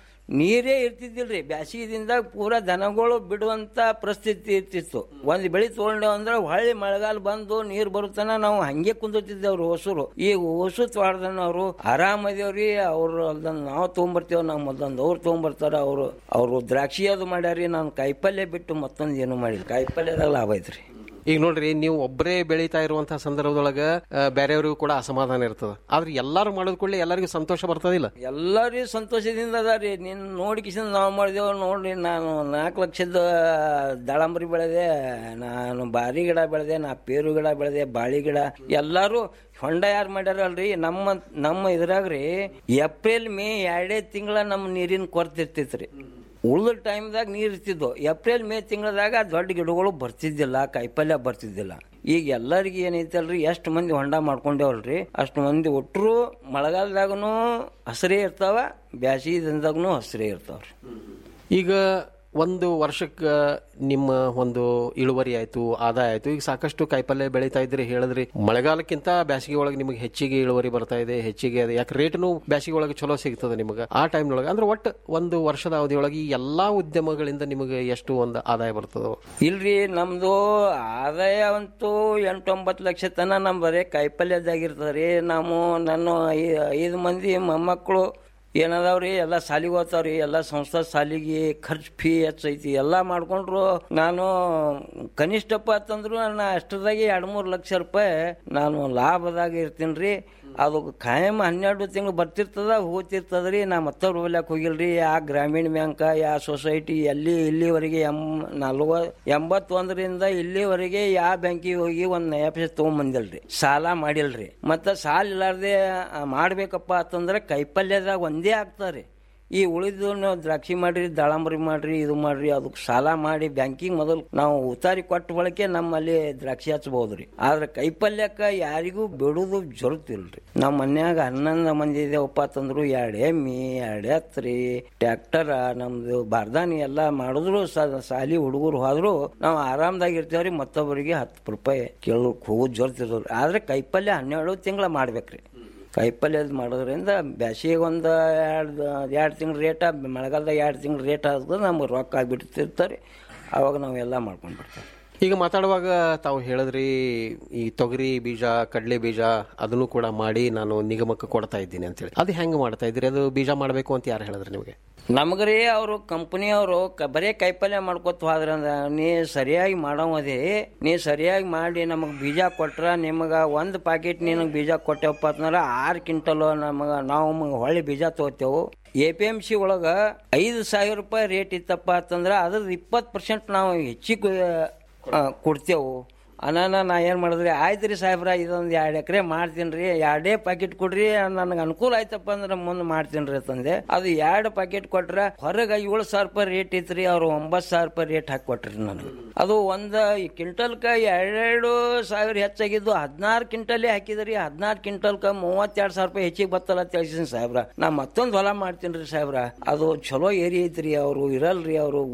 ನೀರೇ ಇರ್ತಿದ್ದಿಲ್ರಿ ಬ್ಯಾಸಿಗೆದಿಂದ ಪೂರಾ ದನಗಳು ಬಿಡುವಂತ ಪರಿಸ್ಥಿತಿ ಇರ್ತಿತ್ತು ಒಂದ್ ಬೆಳಿ ತಗೊಂಡೇವ್ ಅಂದ್ರೆ ಹೊಳ್ಳಿ ಮಳೆಗಾಲ ಬಂದು ನೀರ್ ಬರುತ್ತಾನ ನಾವು ಹಂಗೆ ಕುಂದಿರ್ತಿದ್ದೇವ್ರಿ ಹೊಸರು ಈಗ ಹೊಸು ತೋಟದನ್ನ ಅವರು ಆರಾಮದೇವ್ರಿ ಅವ್ರು ಅಲ್ದನ್ ನಾವು ತೊಗೊಂಬರ್ತೇವ್ ನಾವು ಮೊದಲೊಂದು ಅವ್ರು ತೊಗೊಂಬರ್ತಾರ ಅವರು ಅವರು ದ್ರಾಕ್ಷಿ ಅದು ಮಾಡ್ಯಾರಿ ನಾನು ಕಾಯಿಪಲ್ಯ ಬಿಟ್ಟು ಮತ್ತೊಂದು ಏನು ಮಾಡಿಲ್ಲ ಕಾಯಿಪಲ್ಯದಾಗ ಲಾಭ ಐತ್ರಿ ಈಗ ನೋಡ್ರಿ ನೀವು ಒಬ್ಬರೇ ಬೆಳೀತಾ ಇರುವಂತಹ ಸಂದರ್ಭದೊಳಗ ಆ, ಬೇರೆಯವ್ರಿಗೂ ಕೂಡ ಅಸಮಾಧಾನ ಇರ್ತದ ಆದ್ರೆ ಎಲ್ಲಾರು ಮಾಡೋದ್ ಕೂಡಲೇ ಎಲ್ಲರಿಗೂ ಸಂತೋಷ ಬರ್ತದಿಲ್ಲ ಎಲ್ಲರಿಗೂ ಸಂತೋಷದಿಂದ ಅದಾರಿ ನೀನ್ ನೋಡಿ ಕಿಶನ್ ನಾವು ಮಾಡಿದೆವು ನೋಡ್ರಿ ನಾನು ನಾಲ್ಕು ಲಕ್ಷದ ದಾಳಂಬರಿ ಬೆಳೆದೆ ನಾನು ಬಾರಿ ಗಿಡ ಬೆಳೆದೆ ನಾ ಪೇರು ಗಿಡ ಬೆಳೆದೆ ಬಾಳಿ ಗಿಡ ಎಲ್ಲಾರು ಹೊಂಡ ಯಾರು ಮಾಡ್ಯಾರಲ್ರಿ ನಮ್ಮ ನಮ್ಮ ಇದ್ರಾಗ್ರಿ ಏಪ್ರಿಲ್ ಮೇ ಎರಡೇ ತಿಂಗಳ ನಮ್ಮ ನೀರಿನ ಕೊರತೆ ಇರ್ತೈತ್ರಿ ಉಳಿದ ಟೈಮ್ದಾಗ ನೀರು ಇರ್ತಿದ್ವು ಏಪ್ರಿಲ್ ಮೇ ತಿಂಗಳದಾಗ ದೊಡ್ಡ ಗಿಡಗಳು ಬರ್ತಿದ್ದಿಲ್ಲ ಕಾಯಿಪಲ್ಯ ಬರ್ತಿದ್ದಿಲ್ಲ ಈಗ ಎಲ್ಲರಿಗೆ ಏನೈತಲ್ರಿ ಎಷ್ಟು ಮಂದಿ ಹೊಂಡ ಮಾಡ್ಕೊಂಡೇವಲ್ರಿ ಅಷ್ಟು ಮಂದಿ ಒಟ್ಟರು ಮಳೆಗಾಲದಾಗನು ಹಸಿರೇ ಇರ್ತಾವ ಬ್ಯಾಸಿಗೆ ದಿನದಾಗನು ಹಸಿರೇ ಇರ್ತಾವ್ರಿ ಈಗ ಒಂದು ವರ್ಷಕ್ಕೆ ನಿಮ್ಮ ಒಂದು ಇಳುವರಿ ಆಯ್ತು ಆದಾಯ ಆಯ್ತು ಈಗ ಸಾಕಷ್ಟು ಕಾಯಿಪಲ್ಯ ಬೆಳೀತಾ ಇದ್ರಿ ಹೇಳಿದ್ರಿ ಮಳೆಗಾಲಕ್ಕಿಂತ ಬೇಸಿಗೆ ಒಳಗೆ ನಿಮಗೆ ಹೆಚ್ಚಿಗೆ ಇಳುವರಿ ಬರ್ತಾ ಇದೆ ಹೆಚ್ಚಿಗೆ ಅದು ಯಾಕೆ ರೇಟ್ನು ಬೇಸಿಗೆ ಒಳಗೆ ಚಲೋ ಸಿಗ್ತದೆ ನಿಮಗೆ ಆ ಟೈಮ್ನೊಳಗೆ ಅಂದ್ರೆ ಒಟ್ಟು ಒಂದು ವರ್ಷದ ಅವಧಿಯೊಳಗೆ ಈ ಎಲ್ಲಾ ಉದ್ಯಮಗಳಿಂದ ನಿಮಗೆ ಎಷ್ಟು ಒಂದು ಆದಾಯ ಬರ್ತದೋ ಇಲ್ರಿ ನಮ್ದು ಆದಾಯ ಅಂತೂ ಎಂಟೊಂಬತ್ತು ಲಕ್ಷ ತನ ನಮ್ ಬರೀ ಕಾಯಿಪಲ್ಯದಾಗಿರ್ತದ್ರಿ ನಾವು ನಾನು ಐ- ಐದು ಮಂದಿ ಮೊಮ್ಮಕ್ಕಳು ಏನದಾವ್ರಿ ಎಲ್ಲ ಸಾಲಿಗೆ ಹೋಗ್ತಾವ್ರಿ ಎಲ್ಲ ಸಂಸ್ಥಾ ಸಾಲಿಗೆ ಖರ್ಚು ಫೀ ಹೆಚ್ಚೈತಿ ಎಲ್ಲ ಮಾಡ್ಕೊಂಡ್ರು ನಾನು ಕನಿಷ್ಠಪ್ಪ ಅಂತಂದ್ರು ನಾನು ಅಷ್ಟದಾಗಿ ಎರಡು ಮೂರು ಲಕ್ಷ ರೂಪಾಯಿ ನಾನು ಲಾಭದಾಗ ಇರ್ತೀನಿ ರೀ ಅದು ಕಾಯಂ ಹನ್ನೆರಡು ತಿಂಗಳು ಬರ್ತಿರ್ತದ ಹೋಗ್ತಿರ್ತದ್ರಿ ನಾ ಮತ್ತವ್ರು ಹೋಗ್ಲಕ್ ಹೋಗಿಲ್ರಿ ಯಾ ಗ್ರಾಮೀಣ ಬ್ಯಾಂಕ ಯಾ ಸೊಸೈಟಿ ಎಲ್ಲಿ ಇಲ್ಲಿವರೆಗೆ ಎಂ ನಲ್ವ ಎಂಬತ್ತೊಂದರಿಂದ ಇಲ್ಲಿವರೆಗೆ ಯಾ ಬ್ಯಾಂಕಿಗೆ ಹೋಗಿ ಒಂದ್ ನಯ ಪೈಸೆ ತಗೊಂಬಂದಿಲ್ರಿ ಸಾಲ ಮಾಡಿಲ್ರಿ ಮತ್ತ ಸಾಲ ಇಲ್ಲಾರ್ದೆ ಆ, ಮಾಡ್ಬೇಕಪ್ಪ ಅಂತಂದ್ರೆ ಕೈಪಲ್ಯದಾಗ ಒಂದೇ ಆಗ್ತಾರಿ ಈ ಉಳಿದು ನಾವು ದ್ರಾಕ್ಷಿ ಮಾಡ್ರಿ ದಾಳಂಬರಿ ಮಾಡ್ರಿ ಇದು ಮಾಡ್ರಿ ಅದಕ್ಕೆ ಸಾಲ ಮಾಡಿ ಬ್ಯಾಂಕಿಂಗ್ ಮೊದಲು ನಾವು ಉತ್ತಾರಿ ಕೊಟ್ಟ ಬಳಕೆ ನಮ್ಮಲ್ಲಿ ದ್ರಾಕ್ಷಿ ಹಚ್ಬಹುದ್ರಿ ಆದ್ರೆ ಕೈಪಲ್ಯಕ್ಕ ಯಾರಿಗೂ ಬಿಡುದು ಜರುತ್ತಿಲ್ರಿ ನಮ್ಮ ಮನ್ಯಾಗ ಹನ್ನೊಂದು ಮಂದಿ ಇದೇವಪ್ಪ ಅಂತಂದ್ರು ಎರಡು ಎಮ್ಮಿ ಎರಡು ಎತ್ರಿ ಟ್ರ್ಯಾಕ್ಟರ ನಮ್ದು ಬಾರ್ದಾನಿ ಎಲ್ಲ ಮಾಡಿದ್ರು ಸ- ಸಾಲಿ ಹುಡುಗರು ಹೋದ್ರು ನಾವು ಆರಾಮದಾಗ ಇರ್ತೇವ್ರಿ ಮತ್ತೊಬ್ಬರಿಗೆ ಹತ್ತು ರೂಪಾಯಿ ಕೇಳೋಕ್ ಹೋಗೋದು ಜೋರ್ತಿರೋರು ಆದ್ರೆ ಕೈಪಲ್ಯ ಹನ್ನೆರಡು ತಿಂಗಳ ಮಾಡ್ಬೇಕ್ರಿ ಕಾಯಿಪಲ್ಯ ಮಾಡೋದ್ರಿಂದ ಬ್ಯಾಸಿಗೆ ಒಂದು ಎರಡು ಎರಡು ತಿಂಗಳು ರೇಟ ಮಳೆಗಾಲದಾಗ ಎರಡು ತಿಂಗಳು ರೇಟ್ ಆದ್ರೆ ನಮ್ಗೆ ರೊಕ್ಕ ಆಗಿಬಿಡ್ತಿರ್ತಾರೆ ಅವಾಗ ನಾವೆಲ್ಲ ಮಾಡ್ಕೊಂಡು ಬರ್ತೀವಿ ಈಗ ಮಾತಾಡುವಾಗ ತಾವು ಹೇಳಿದ್ರಿ ಈ ತೊಗರಿ ಬೀಜ ಕಡಲೆ ಬೀಜ ಅದನ್ನು ಕೂಡ ಮಾಡಿ ನಾನು ನಿಗಮಕ್ಕೆ ಕೊಡ್ತಾ ಇದ್ದೀನಿ ಅಂತೇಳಿ ಅದು ಹೆಂಗ್ ಮಾಡ್ತಾ ಇದ್ರಿ ಅದು ಬೀಜ ಮಾಡಬೇಕು ಅಂತ ಯಾರು ಹೇಳಿದ್ರಿ ನಿಮಗೆ ನಮಗ್ರಿ ಅವರು ಕಂಪನಿಯವರು ಬರೇ ಕಾಯಿಪಲ್ಯ ಮಾಡ್ಕೊತ ಹೋದ್ರಂದ್ರ ನೀ ಸರಿಯಾಗಿ ಮಾಡವದೇ ನೀ ಸರಿಯಾಗಿ ಮಾಡಿ ನಮಗೆ ಬೀಜ ಕೊಟ್ರ ನಿಮಗೆ ಒಂದು ಪ್ಯಾಕೆಟ್ ನಿನಗೆ ಬೀಜ ಕೊಟ್ಟೆವಪ್ಪ ಅಂತಂದ್ರೆ ಆರು ಕ್ವಿಂಟಲ್ ನಮಗೆ ನಾವು ಮ- ಹೊಳ್ಳಿ ಬೀಜ ತಗೋತೇವು ಎ ಪಿ ಎಮ್ ಸಿ ಒಳಗೆ ಐದು ಸಾವಿರ ರೂಪಾಯಿ ರೇಟ್ ಇತ್ತಪ್ಪ ಅಂತಂದ್ರೆ ಅದ್ರದ್ದು ಇಪ್ಪತ್ತು ಪರ್ಸೆಂಟ್ ನಾವು ಹೆಚ್ಚಿಗೆ ಆ, ಕೊಡ್ತೇವು ಅನಾನ ನಾ ಏನು ಮಾಡಿದ್ರಿ ಆಯ್ತು ರೀ ಸಾಹೇಬ್ರ ಇದೊಂದು ಎರಡು ಎಕರೆ ಮಾಡ್ತೀನಿ ರೀ ಎರಡೇ ಪ್ಯಾಕೆಟ್ ಕೊಡ್ರಿ ನನಗೆ ಅನುಕೂಲ ಆಯ್ತಪ್ಪ ಅಂದ್ರೆ ಮುಂದೆ ಮಾಡ್ತೀನಿ ರೀ ತಂದೆ ಅದು ಎರಡು ಪ್ಯಾಕೆಟ್ ಕೊಟ್ರ ಹೊರಗೆ ಏಳು ಸಾವಿರ ರೂಪಾಯಿ ರೇಟ್ ಇತ್ತು ಅವ್ರು ಒಂಬತ್ತು ಸಾವಿರ ರೂಪಾಯಿ ರೇಟ್ ಹಾಕಿ ಕೊಟ್ರಿ ನನಗೆ ಅದು ಒಂದು ಕ್ವಿಂಟಲ್ಕ ಎರಡೆರಡು ಸಾವಿರ ಹೆಚ್ಚಾಗಿದ್ದು ಹದಿನಾರು ಕ್ವಿಂಟಲೇ ಹಾಕಿದ್ರಿ ಹದಿನಾರು ಕ್ವಿಂಟಲ್ಕ ಮೂವತ್ತೆರಡು ಸಾವಿರ ರೂಪಾಯಿ ಹೆಚ್ಚಿಗೆ ಬತ್ತಲ್ಲ ಅಂತ ಹೇಳ್ಸಿನಿ ಸಾಹೇಬ್ರ ನಾ ಮತ್ತೊಂದು ಹೊಲ ಮಾಡ್ತೀನಿ ರೀ ಸಾಹೇಬ್ರ ಅದು ಚಲೋ ಏರಿ ಐತ್ರಿ ಅವರು ಇರಲ್ರಿ ಅವರು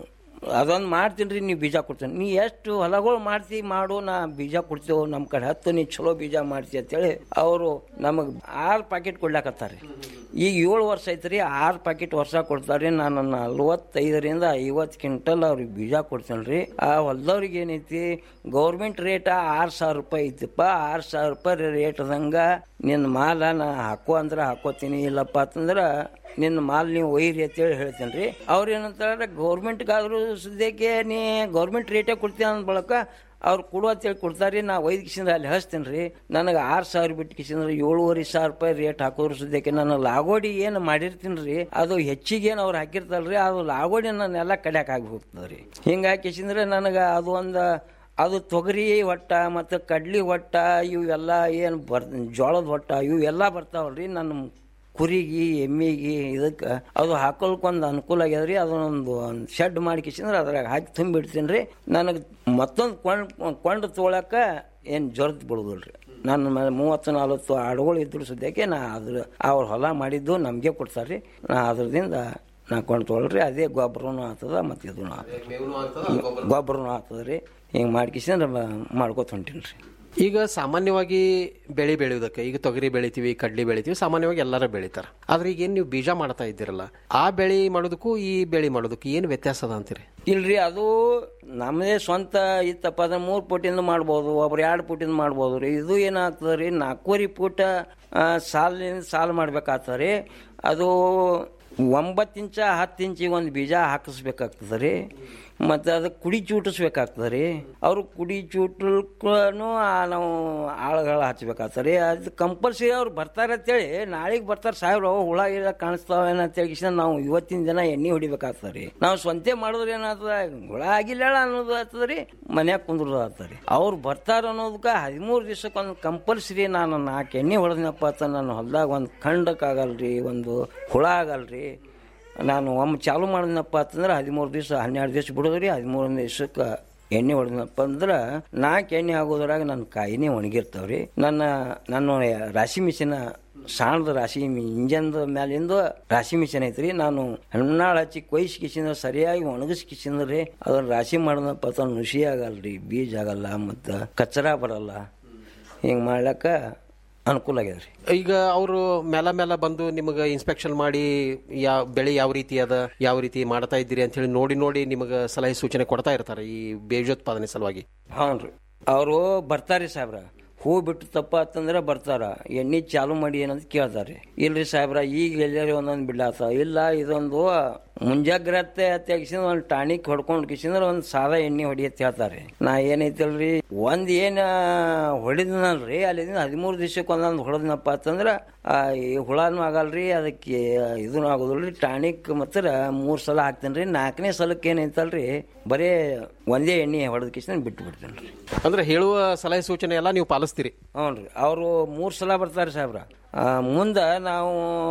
ಅದೊಂದು ಮಾಡ್ತೀನಿ ರೀ ನೀವು ಬೀಜ ಕೊಡ್ತೀನಿ ನೀ ಎಷ್ಟು ಹೊಲಗಳು ಮಾಡ್ತಿ ಮಾಡು ನಾ ಬೀಜ ಕೊಡ್ತೇವೆ ನಮ್ಮ ಕಡೆ ಹತ್ತು ನೀ ಚಲೋ ಬೀಜ ಮಾಡ್ತಿ ಅಂತೇಳಿ ಅವರು ನಮಗೆ ಆರು ಪ್ಯಾಕೆಟ್ ಕೊಡ್ಲಾಕತ್ತಾರೆ ಈಗ ಏಳು ವರ್ಷ ಐತ್ರಿ ಆರು ಪ್ಯಾಕೆಟ್ ವರ್ಷ ಕೊಡ್ತಾರೆ ನಾನು ನಲ್ವತ್ತೈದರಿಂದ ಐವತ್ತು ಕ್ವಿಂಟಲ್ ಅವ್ರಿಗೆ ಬೀಜ ಕೊಡ್ತೇನೆ ರೀ ಆ ಹೊಲದವ್ರಿಗೆ ಏನೈತಿ ಗೌರ್ಮೆಂಟ್ ರೇಟ ಆರು ಸಾವಿರ ರೂಪಾಯಿ ಐತಿಪ್ಪ ಆರು ಸಾವಿರ ರೂಪಾಯಿ ರೇಟ್ದಂಗ ನಿನ್ನ ಮಾಲ ನಾ ಹಾಕೋ ಅಂದ್ರೆ ಹಾಕೋತೀನಿ ಇಲ್ಲಪ್ಪ ಅಂತಂದ್ರೆ ನಿನ್ನ ಮಾಲ್ ನೀವು ಒಯ್ಯಿರಿ ಅಂತೇಳಿ ಹೇಳ್ತೀನಿ ರೀ ಅವ್ರು ಏನಂತಾರೆ ಗೌರ್ಮೆಂಟ್ಗಾದ್ರೂ ಸದ್ಯಕ್ಕೆ ನೀ ಗೌರ್ಮೆಂಟ್ ರೇಟೇ ಕೊಡ್ತೀನಿ ಅಂದ ಬಳಕ ಅವ್ರು ಕೊಡು ಅಂತೇಳಿ ಕೊಡ್ತಾರೆ ನಾ ಒಯ್ದು ಕಿಸಿಂದ್ರೆ ಅಲ್ಲಿ ಹಚ್ತೀನಿ ರೀ ನನಗೆ ಆರು ಸಾವಿರ ಬಿಟ್ಟು ಕಿಸಿಂದ್ರೆ ಏಳುವರೆ ಸಾವಿರ ರೂಪಾಯಿ ರೇಟ್ ಹಾಕೋದ್ರ ಸುದ್ದಕ್ಕೆ ನಾನು ಲಾಗೋಡಿ ಏನು ಮಾಡಿರ್ತೀನಿ ರೀ ಅದು ಹೆಚ್ಚಿಗೆ ಏನು ಅವ್ರು ಹಾಕಿರ್ತಾರಲ್ರಿ ಅದು ಲಾಗೋಡಿ ನನ್ನೆಲ್ಲ ಕಡ್ಯಾಕ್ ಆಗಿ ಹೋಗ್ತದೆ ರೀ ಹಿಂಗಾಗಿ ಕಿಸಿಂದ್ರೆ ನನಗೆ ಅದು ಒಂದು ಅದು ತೊಗರಿ ಹೊಟ್ಟ ಮತ್ತು ಕಡ್ಲಿ ಹೊಟ್ಟ ಇವೆಲ್ಲ ಏನು ಬರ್ ಜೋಳದ ಹೊಟ್ಟ ಇವೆಲ್ಲ ಬರ್ತಾವಲ್ರಿ ನನ್ನ ಕುರಿಗೆ ಎಮ್ಮಿಗೆ ಇದಕ್ಕೆ ಅದು ಹಾಕೊಳಕ್ಕೆ ಒಂದು ಅನುಕೂಲ ಆಗ್ಯದ ರೀ ಅದನ್ನೊಂದು ಒಂದು ಶೆಡ್ ಮಾಡಿ ಕಿಸಿಂದ್ರೆ ಅದ್ರಾಗ ಹಾಕಿ ತುಂಬಿಡ್ತೀನಿ ರೀ ನನಗೆ ಮತ್ತೊಂದು ಕೊಂಡು ಕೊಂಡು ತೊಗೊಳಕ್ಕೆ ಏನು ಜೊರ್ದು ಬಿಡೋದಿಲ್ಲ ರೀ ನನ್ನ ಮೇಲೆ ಮೂವತ್ತು ನಲ್ವತ್ತು ಆಡುಗಳು ಇದ್ರು ಸದ್ಯಕ್ಕೆ ನಾ ಅದ್ರ ಅವ್ರ ಹೊಲ ಮಾಡಿದ್ದು ನಮಗೆ ಕೊಡ್ತಾರೆ ರೀ ನಾ ಅದ್ರದಿಂದ ನಾ ಕೊಂಡು ತೊಗೊಳ್ರಿ ಅದೇ ಗೊಬ್ಬರನೂ ಆಗ್ತದ ಮತ್ತು ಇದೂ ಆಗ್ತದ ಗೊಬ್ಬರನೂ ಆಗ್ತದ ರೀ ಹಿಂಗೆ ಮಾಡ್ಕಿಸಿಂದ್ರೆ ಮಾಡ್ಕೊತ ಹೊಂಟೀನಿ ರೀ ಈಗ ಸಾಮಾನ್ಯವಾಗಿ ಬೆಳೆ ಬೆಳೆಯೋದಕ್ಕೆ ಈಗ ತೊಗರಿ ಬೆಳಿತೀವಿ ಕಡ್ಲಿ ಬೆಳಿತೀವಿ ಸಾಮಾನ್ಯವಾಗಿ ಎಲ್ಲರೂ ಬೆಳಿತಾರೆ ಆದ್ರೆ ಈಗ ಏನು ನೀವು ಬೀಜ ಮಾಡ್ತಾ ಇದ್ದೀರಲ್ಲ ಆ ಬೆಳೆ ಮಾಡೋದಕ್ಕೂ ಈ ಬೆಳೆ ಮಾಡೋದಕ್ಕೂ ಏನು ವ್ಯತ್ಯಾಸ ಅದ ಅಂತೀರಿ ಇಲ್ರಿ ಅದು ನಮ್ಮದೇ ಸ್ವಂತ ಇತ್ತಪ್ಪ ಅಂದ್ರೆ ಮೂರು ಫುಟಿಂದ ಮಾಡ್ಬೋದು ಒಬ್ರು ಎರಡು ಫುಟಿಂದ ಮಾಡ್ಬೋದು ರೀ ಇದು ಏನಾಗ್ತದೆ ರೀ ನಾಲ್ಕೂವರೆ ಫುಟ ಸಾಲಿನಿಂದ ಸಾಲು ಮಾಡ್ಬೇಕಾಗ್ತದೆ ರೀ ಅದು ಒಂಬತ್ತು ಇಂಚ ಹತ್ತು ಇಂಚಿಗೆ ಒಂದು ಬೀಜ ಹಾಕಿಸ್ಬೇಕಾಗ್ತದೆ ರೀ ಮತ್ತು ಅದಕ್ಕೆ ಕುಡಿ ಚೂಟಿಸ್ಬೇಕಾಗ್ತದೆ ರೀ ಅವರು ಕುಡಿ ಚೂಟಕ್ಕೂ ನಾವು ಆಳುಗಳು ಹಚ್ಬೇಕಾಗ್ತದೆ ರೀ ಅದು ಕಂಪಲ್ಸರಿ ಅವ್ರು ಬರ್ತಾರೆ ಅಂತೇಳಿ ನಾಳೆಗೆ ಬರ್ತಾರೆ ಸಾವಿರ ಹುಳ ಗಿಳ ಕಾಣಿಸ್ತಾವೆ ಅಂತೇಳಿ ನಾವು ಇವತ್ತಿನ ದಿನ ಎಣ್ಣೆ ಹೊಡಿಬೇಕಾಗ್ತದೆ ರೀ ನಾವು ಸ್ವಂತ ಮಾಡಿದ್ರೆ ಏನಾಗ್ತದೆ ಹುಳ ಆಗಿಲ್ಲ ಅನ್ನೋದು ಆಗ್ತದೆ ರೀ ಮನ್ಯಾಗ ಕುಂದ್ರದು ಆಗ್ತದೆ ರೀ ಅವ್ರು ಬರ್ತಾರ ಅನ್ನೋದಕ್ಕೆ ಹದಿಮೂರು ದಿವ್ಸಕ್ಕೆ ಒಂದು ಕಂಪಲ್ಸರಿ ನಾನು ನಾಲ್ಕು ಎಣ್ಣೆ ಹೊಡೆದ್ನಪ್ಪ ಅಂತ ನನ್ನ ಹೊಲ್ದಾಗ ಒಂದು ಖಂಡಕ್ಕಾಗಲ್ರಿ ಒಂದು ಹುಳ ಆಗಲ್ರಿ ನಾನು ಒಮ್ಮೆ ಚಾಲು ಮಾಡಿದ್ನಪ್ಪ ಅಂತಂದ್ರೆ ಹದಿಮೂರು ದಿವಸ ಹನ್ನೆರಡು ದಿವಸ ಬಿಡೋದ್ರಿ ಹದಿಮೂರನೇ ದಿವಸಕ್ಕೆ ಎಣ್ಣೆ ಹೊಡೆದ್ನಪ್ಪ ಅಂದ್ರೆ ನಾಲ್ಕು ಎಣ್ಣೆ ಆಗೋದ್ರಾಗ ನನ್ನ ಕಾಯಿನೇ ಒಣಗಿರ್ತಾವ್ರಿ ನನ್ನ ನನ್ನ ರಾಶಿ ಮಿಷಿನ ಸಾಣದ ರಾಶಿ ಇಂಜನ್ದ ಮ್ಯಾಲಿಂದ ರಾಶಿ ಮಿಷನ್ ಐತ್ರಿ ನಾನು ಹೆಣ್ಣಾಳು ಹಚ್ಚಿ ಕೊಯ್ಸಿ ಕಿಸಿಂದ ಸರಿಯಾಗಿ ಒಣಗಿಸಿ ಕಿಸಿಂದ್ರಿ ಅದನ್ನ ರಾಶಿ ಮಾಡಿದ್ನಪ್ಪ ಅಂತ ನುಸಿ ಆಗಲ್ರಿ ಬೀಜ ಆಗಲ್ಲ ಮತ್ತು ಕಚ್ಚರ ಬರಲ್ಲ ಹಿಂಗೆ ಮಾಡ್ಲಕ್ಕ ಅನುಕೂಲ ಆಗ್ಯದ ರೀ ಈಗ ಅವರು ಮೇಲ ಮೇಲ ಬಂದು ನಿಮಗೆ ಇನ್ಸ್ಪೆಕ್ಷನ್ ಮಾಡಿ ಯಾವ ಬೆಳೆ ಯಾವ ರೀತಿ ಅದ ಯಾವ ರೀತಿ ಮಾಡ್ತಾ ಇದ್ದೀರಿ ಅಂತ ಹೇಳಿ ನೋಡಿ ನೋಡಿ ನಿಮಗೆ ಸಲಹೆ ಸೂಚನೆ ಕೊಡ್ತಾ ಇರ್ತಾರೆ ಈ ಬೀಜೋತ್ಪಾದನೆ ಸಲುವಾಗಿ ಹ್ಞೂ ರೀ ಅವರು ಬರ್ತಾರೆ ಸಾಹೇಬ್ರ ಹೂ ಬಿಟ್ಟು ತಪ್ಪ ಅಂತಂದ್ರೆ ಬರ್ತಾರ ಎಣ್ಣೆ ಚಾಲು ಮಾಡಿ ಏನಂತ ಕೇಳ್ತಾರೆ ಇಲ್ರಿ ಸಾಹೇಬ್ರ ಈಗ ಎಲ್ಲಾರಿ ಒಂದೊಂದು ಬಿಡ್ಲಾತ ಇಲ್ಲ ಇದೊಂದು ಮುಂಜಾಗ್ರತೆ ತೆಗಿಸಿದ ಒಂದು ಟಾನಿಕ್ ಹೊಡ್ಕೊಂಡು ಕಿಸಿಂದ್ರೆ ಒಂದು ಸಾದಾ ಎಣ್ಣೆ ಹೊಡಿ ಅಂತ ಹೇಳ್ತಾರೆ ನಾ ಏನೈತಲ್ರಿ ಒಂದ್ ಏನ ಹೊಡಿದ್ನಲ್ರಿ ಅಲ್ಲಿಂದ ಹದಿಮೂರು ದಿವ್ಸಕ್ಕೆ ಒಂದೊಂದು ಹೊಡೆದ್ನಪ್ಪ ಅಂತಂದ್ರ ಆ, ಈ ಹುಳನೂ ಆಗಲ್ರಿ ಅದಕ್ಕೆ ಇದೂ ಆಗೋದಿಲ್ರಿ ಟಾನಿಕ್ ಮಾತ್ರ ಮೂರು ಸಲ ಹಾಕ್ತೇನೆ ರೀ ನಾಲ್ಕನೇ ಸಲಕ್ಕೆ ಏನೈತಲ್ರಿ ಬರೇ ಒಂದೇ ಎಣ್ಣೆ ಹೊಡೆದ ಕಿಸಿನ ಬಿಟ್ಟು ಬಿಡ್ತೇನೆ ರೀ ಅಂದ್ರೆ ಹೇಳುವ ಸಲಹೆ ಸೂಚನೆ ಎಲ್ಲ ನೀವು ಪಾಲಿಸ್ತೀರಿ ಹ್ಞೂ ರೀ ಅವರು ಮೂರು ಸಲ ಬರ್ತಾರೆ ಸಾಹೇಬ್ರ ಮುಂದೆ ನಾವು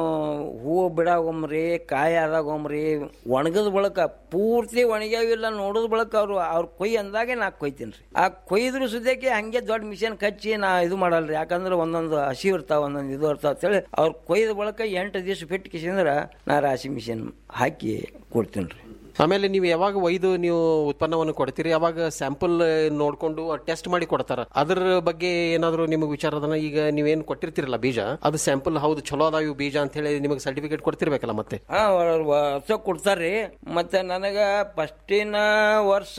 ಹೂವು ಬಿಡಾಗೊಮ್ರಿ ಕಾಯಿ ಆದಾಗೊಮ್ರಿ ಒಣಗದ ಬಳಕ ಪೂರ್ತಿ ಒಣಗ್ಯಾವಿಲ್ಲ ನೋಡೋದ್ ಬಳಕ ಅವರು ಅವ್ರು ಕೊಯ್ ಅಂದಾಗೆ ನಾ ಕೊಯ್ತೀನಿ ರೀ ಆ ಕೊಯ್ದ್ರು ಸುದ್ಯಕ್ಕೆ ಹಂಗೆ ದೊಡ್ಡ ಮಿಷನ್ ಕಚ್ಚಿ ನಾ ಇದು ಮಾಡಲ್ರಿ ಯಾಕಂದ್ರೆ ಒಂದೊಂದು ಹಸಿ ಇರ್ತಾವ ಒಂದೊಂದು ಇದು ಇರ್ತಾವ ಅಂತೇಳಿ ಅವ್ರು ಕೊಯ್ದ ಬಳಕ ಎಂಟು ದಿವಸ ಬಿಟ್ಟು ಕಿಸಿಂದ್ರೆ ನಾ ರಾಶಿ ಮಿಷನ್ ಹಾಕಿ ಕೊಡ್ತೀನಿ ರೀ ಆಮೇಲೆ ನೀವು ಯಾವಾಗ ಒಯ್ದು ನೀವು ಉತ್ಪನ್ನವನ್ನು ಕೊಡ್ತೀರಿ ಅವಾಗ ಸ್ಯಾಂಪಲ್ ನೋಡ್ಕೊಂಡು ಟೆಸ್ಟ್ ಮಾಡಿ ಕೊಡ್ತಾರ ಅದ್ರ ಬಗ್ಗೆ ಏನಾದ್ರು ನಿಮಗೆ ವಿಚಾರ ಅದನ್ನ ಈಗ ನೀವೇನು ಕೊಟ್ಟಿರ್ತೀರಲ್ಲ ಬೀಜ ಅದು ಸ್ಯಾಂಪಲ್ ಹೌದು ಚಲೋ ಅದಾವ ಇವು ಬೀಜ ಅಂತ ಹೇಳಿ ನಿಮಗೆ ಸರ್ಟಿಫಿಕೇಟ್ ಕೊಡ್ತಿರ್ಬೇಕಲ್ಲ ಮತ್ತೆ ಹಾ ವರ್ಷ ಕೊಡ್ತಾರ್ರಿ ಮತ್ತೆ ನನಗ ಫಸ್ಟಿನ ವರ್ಷ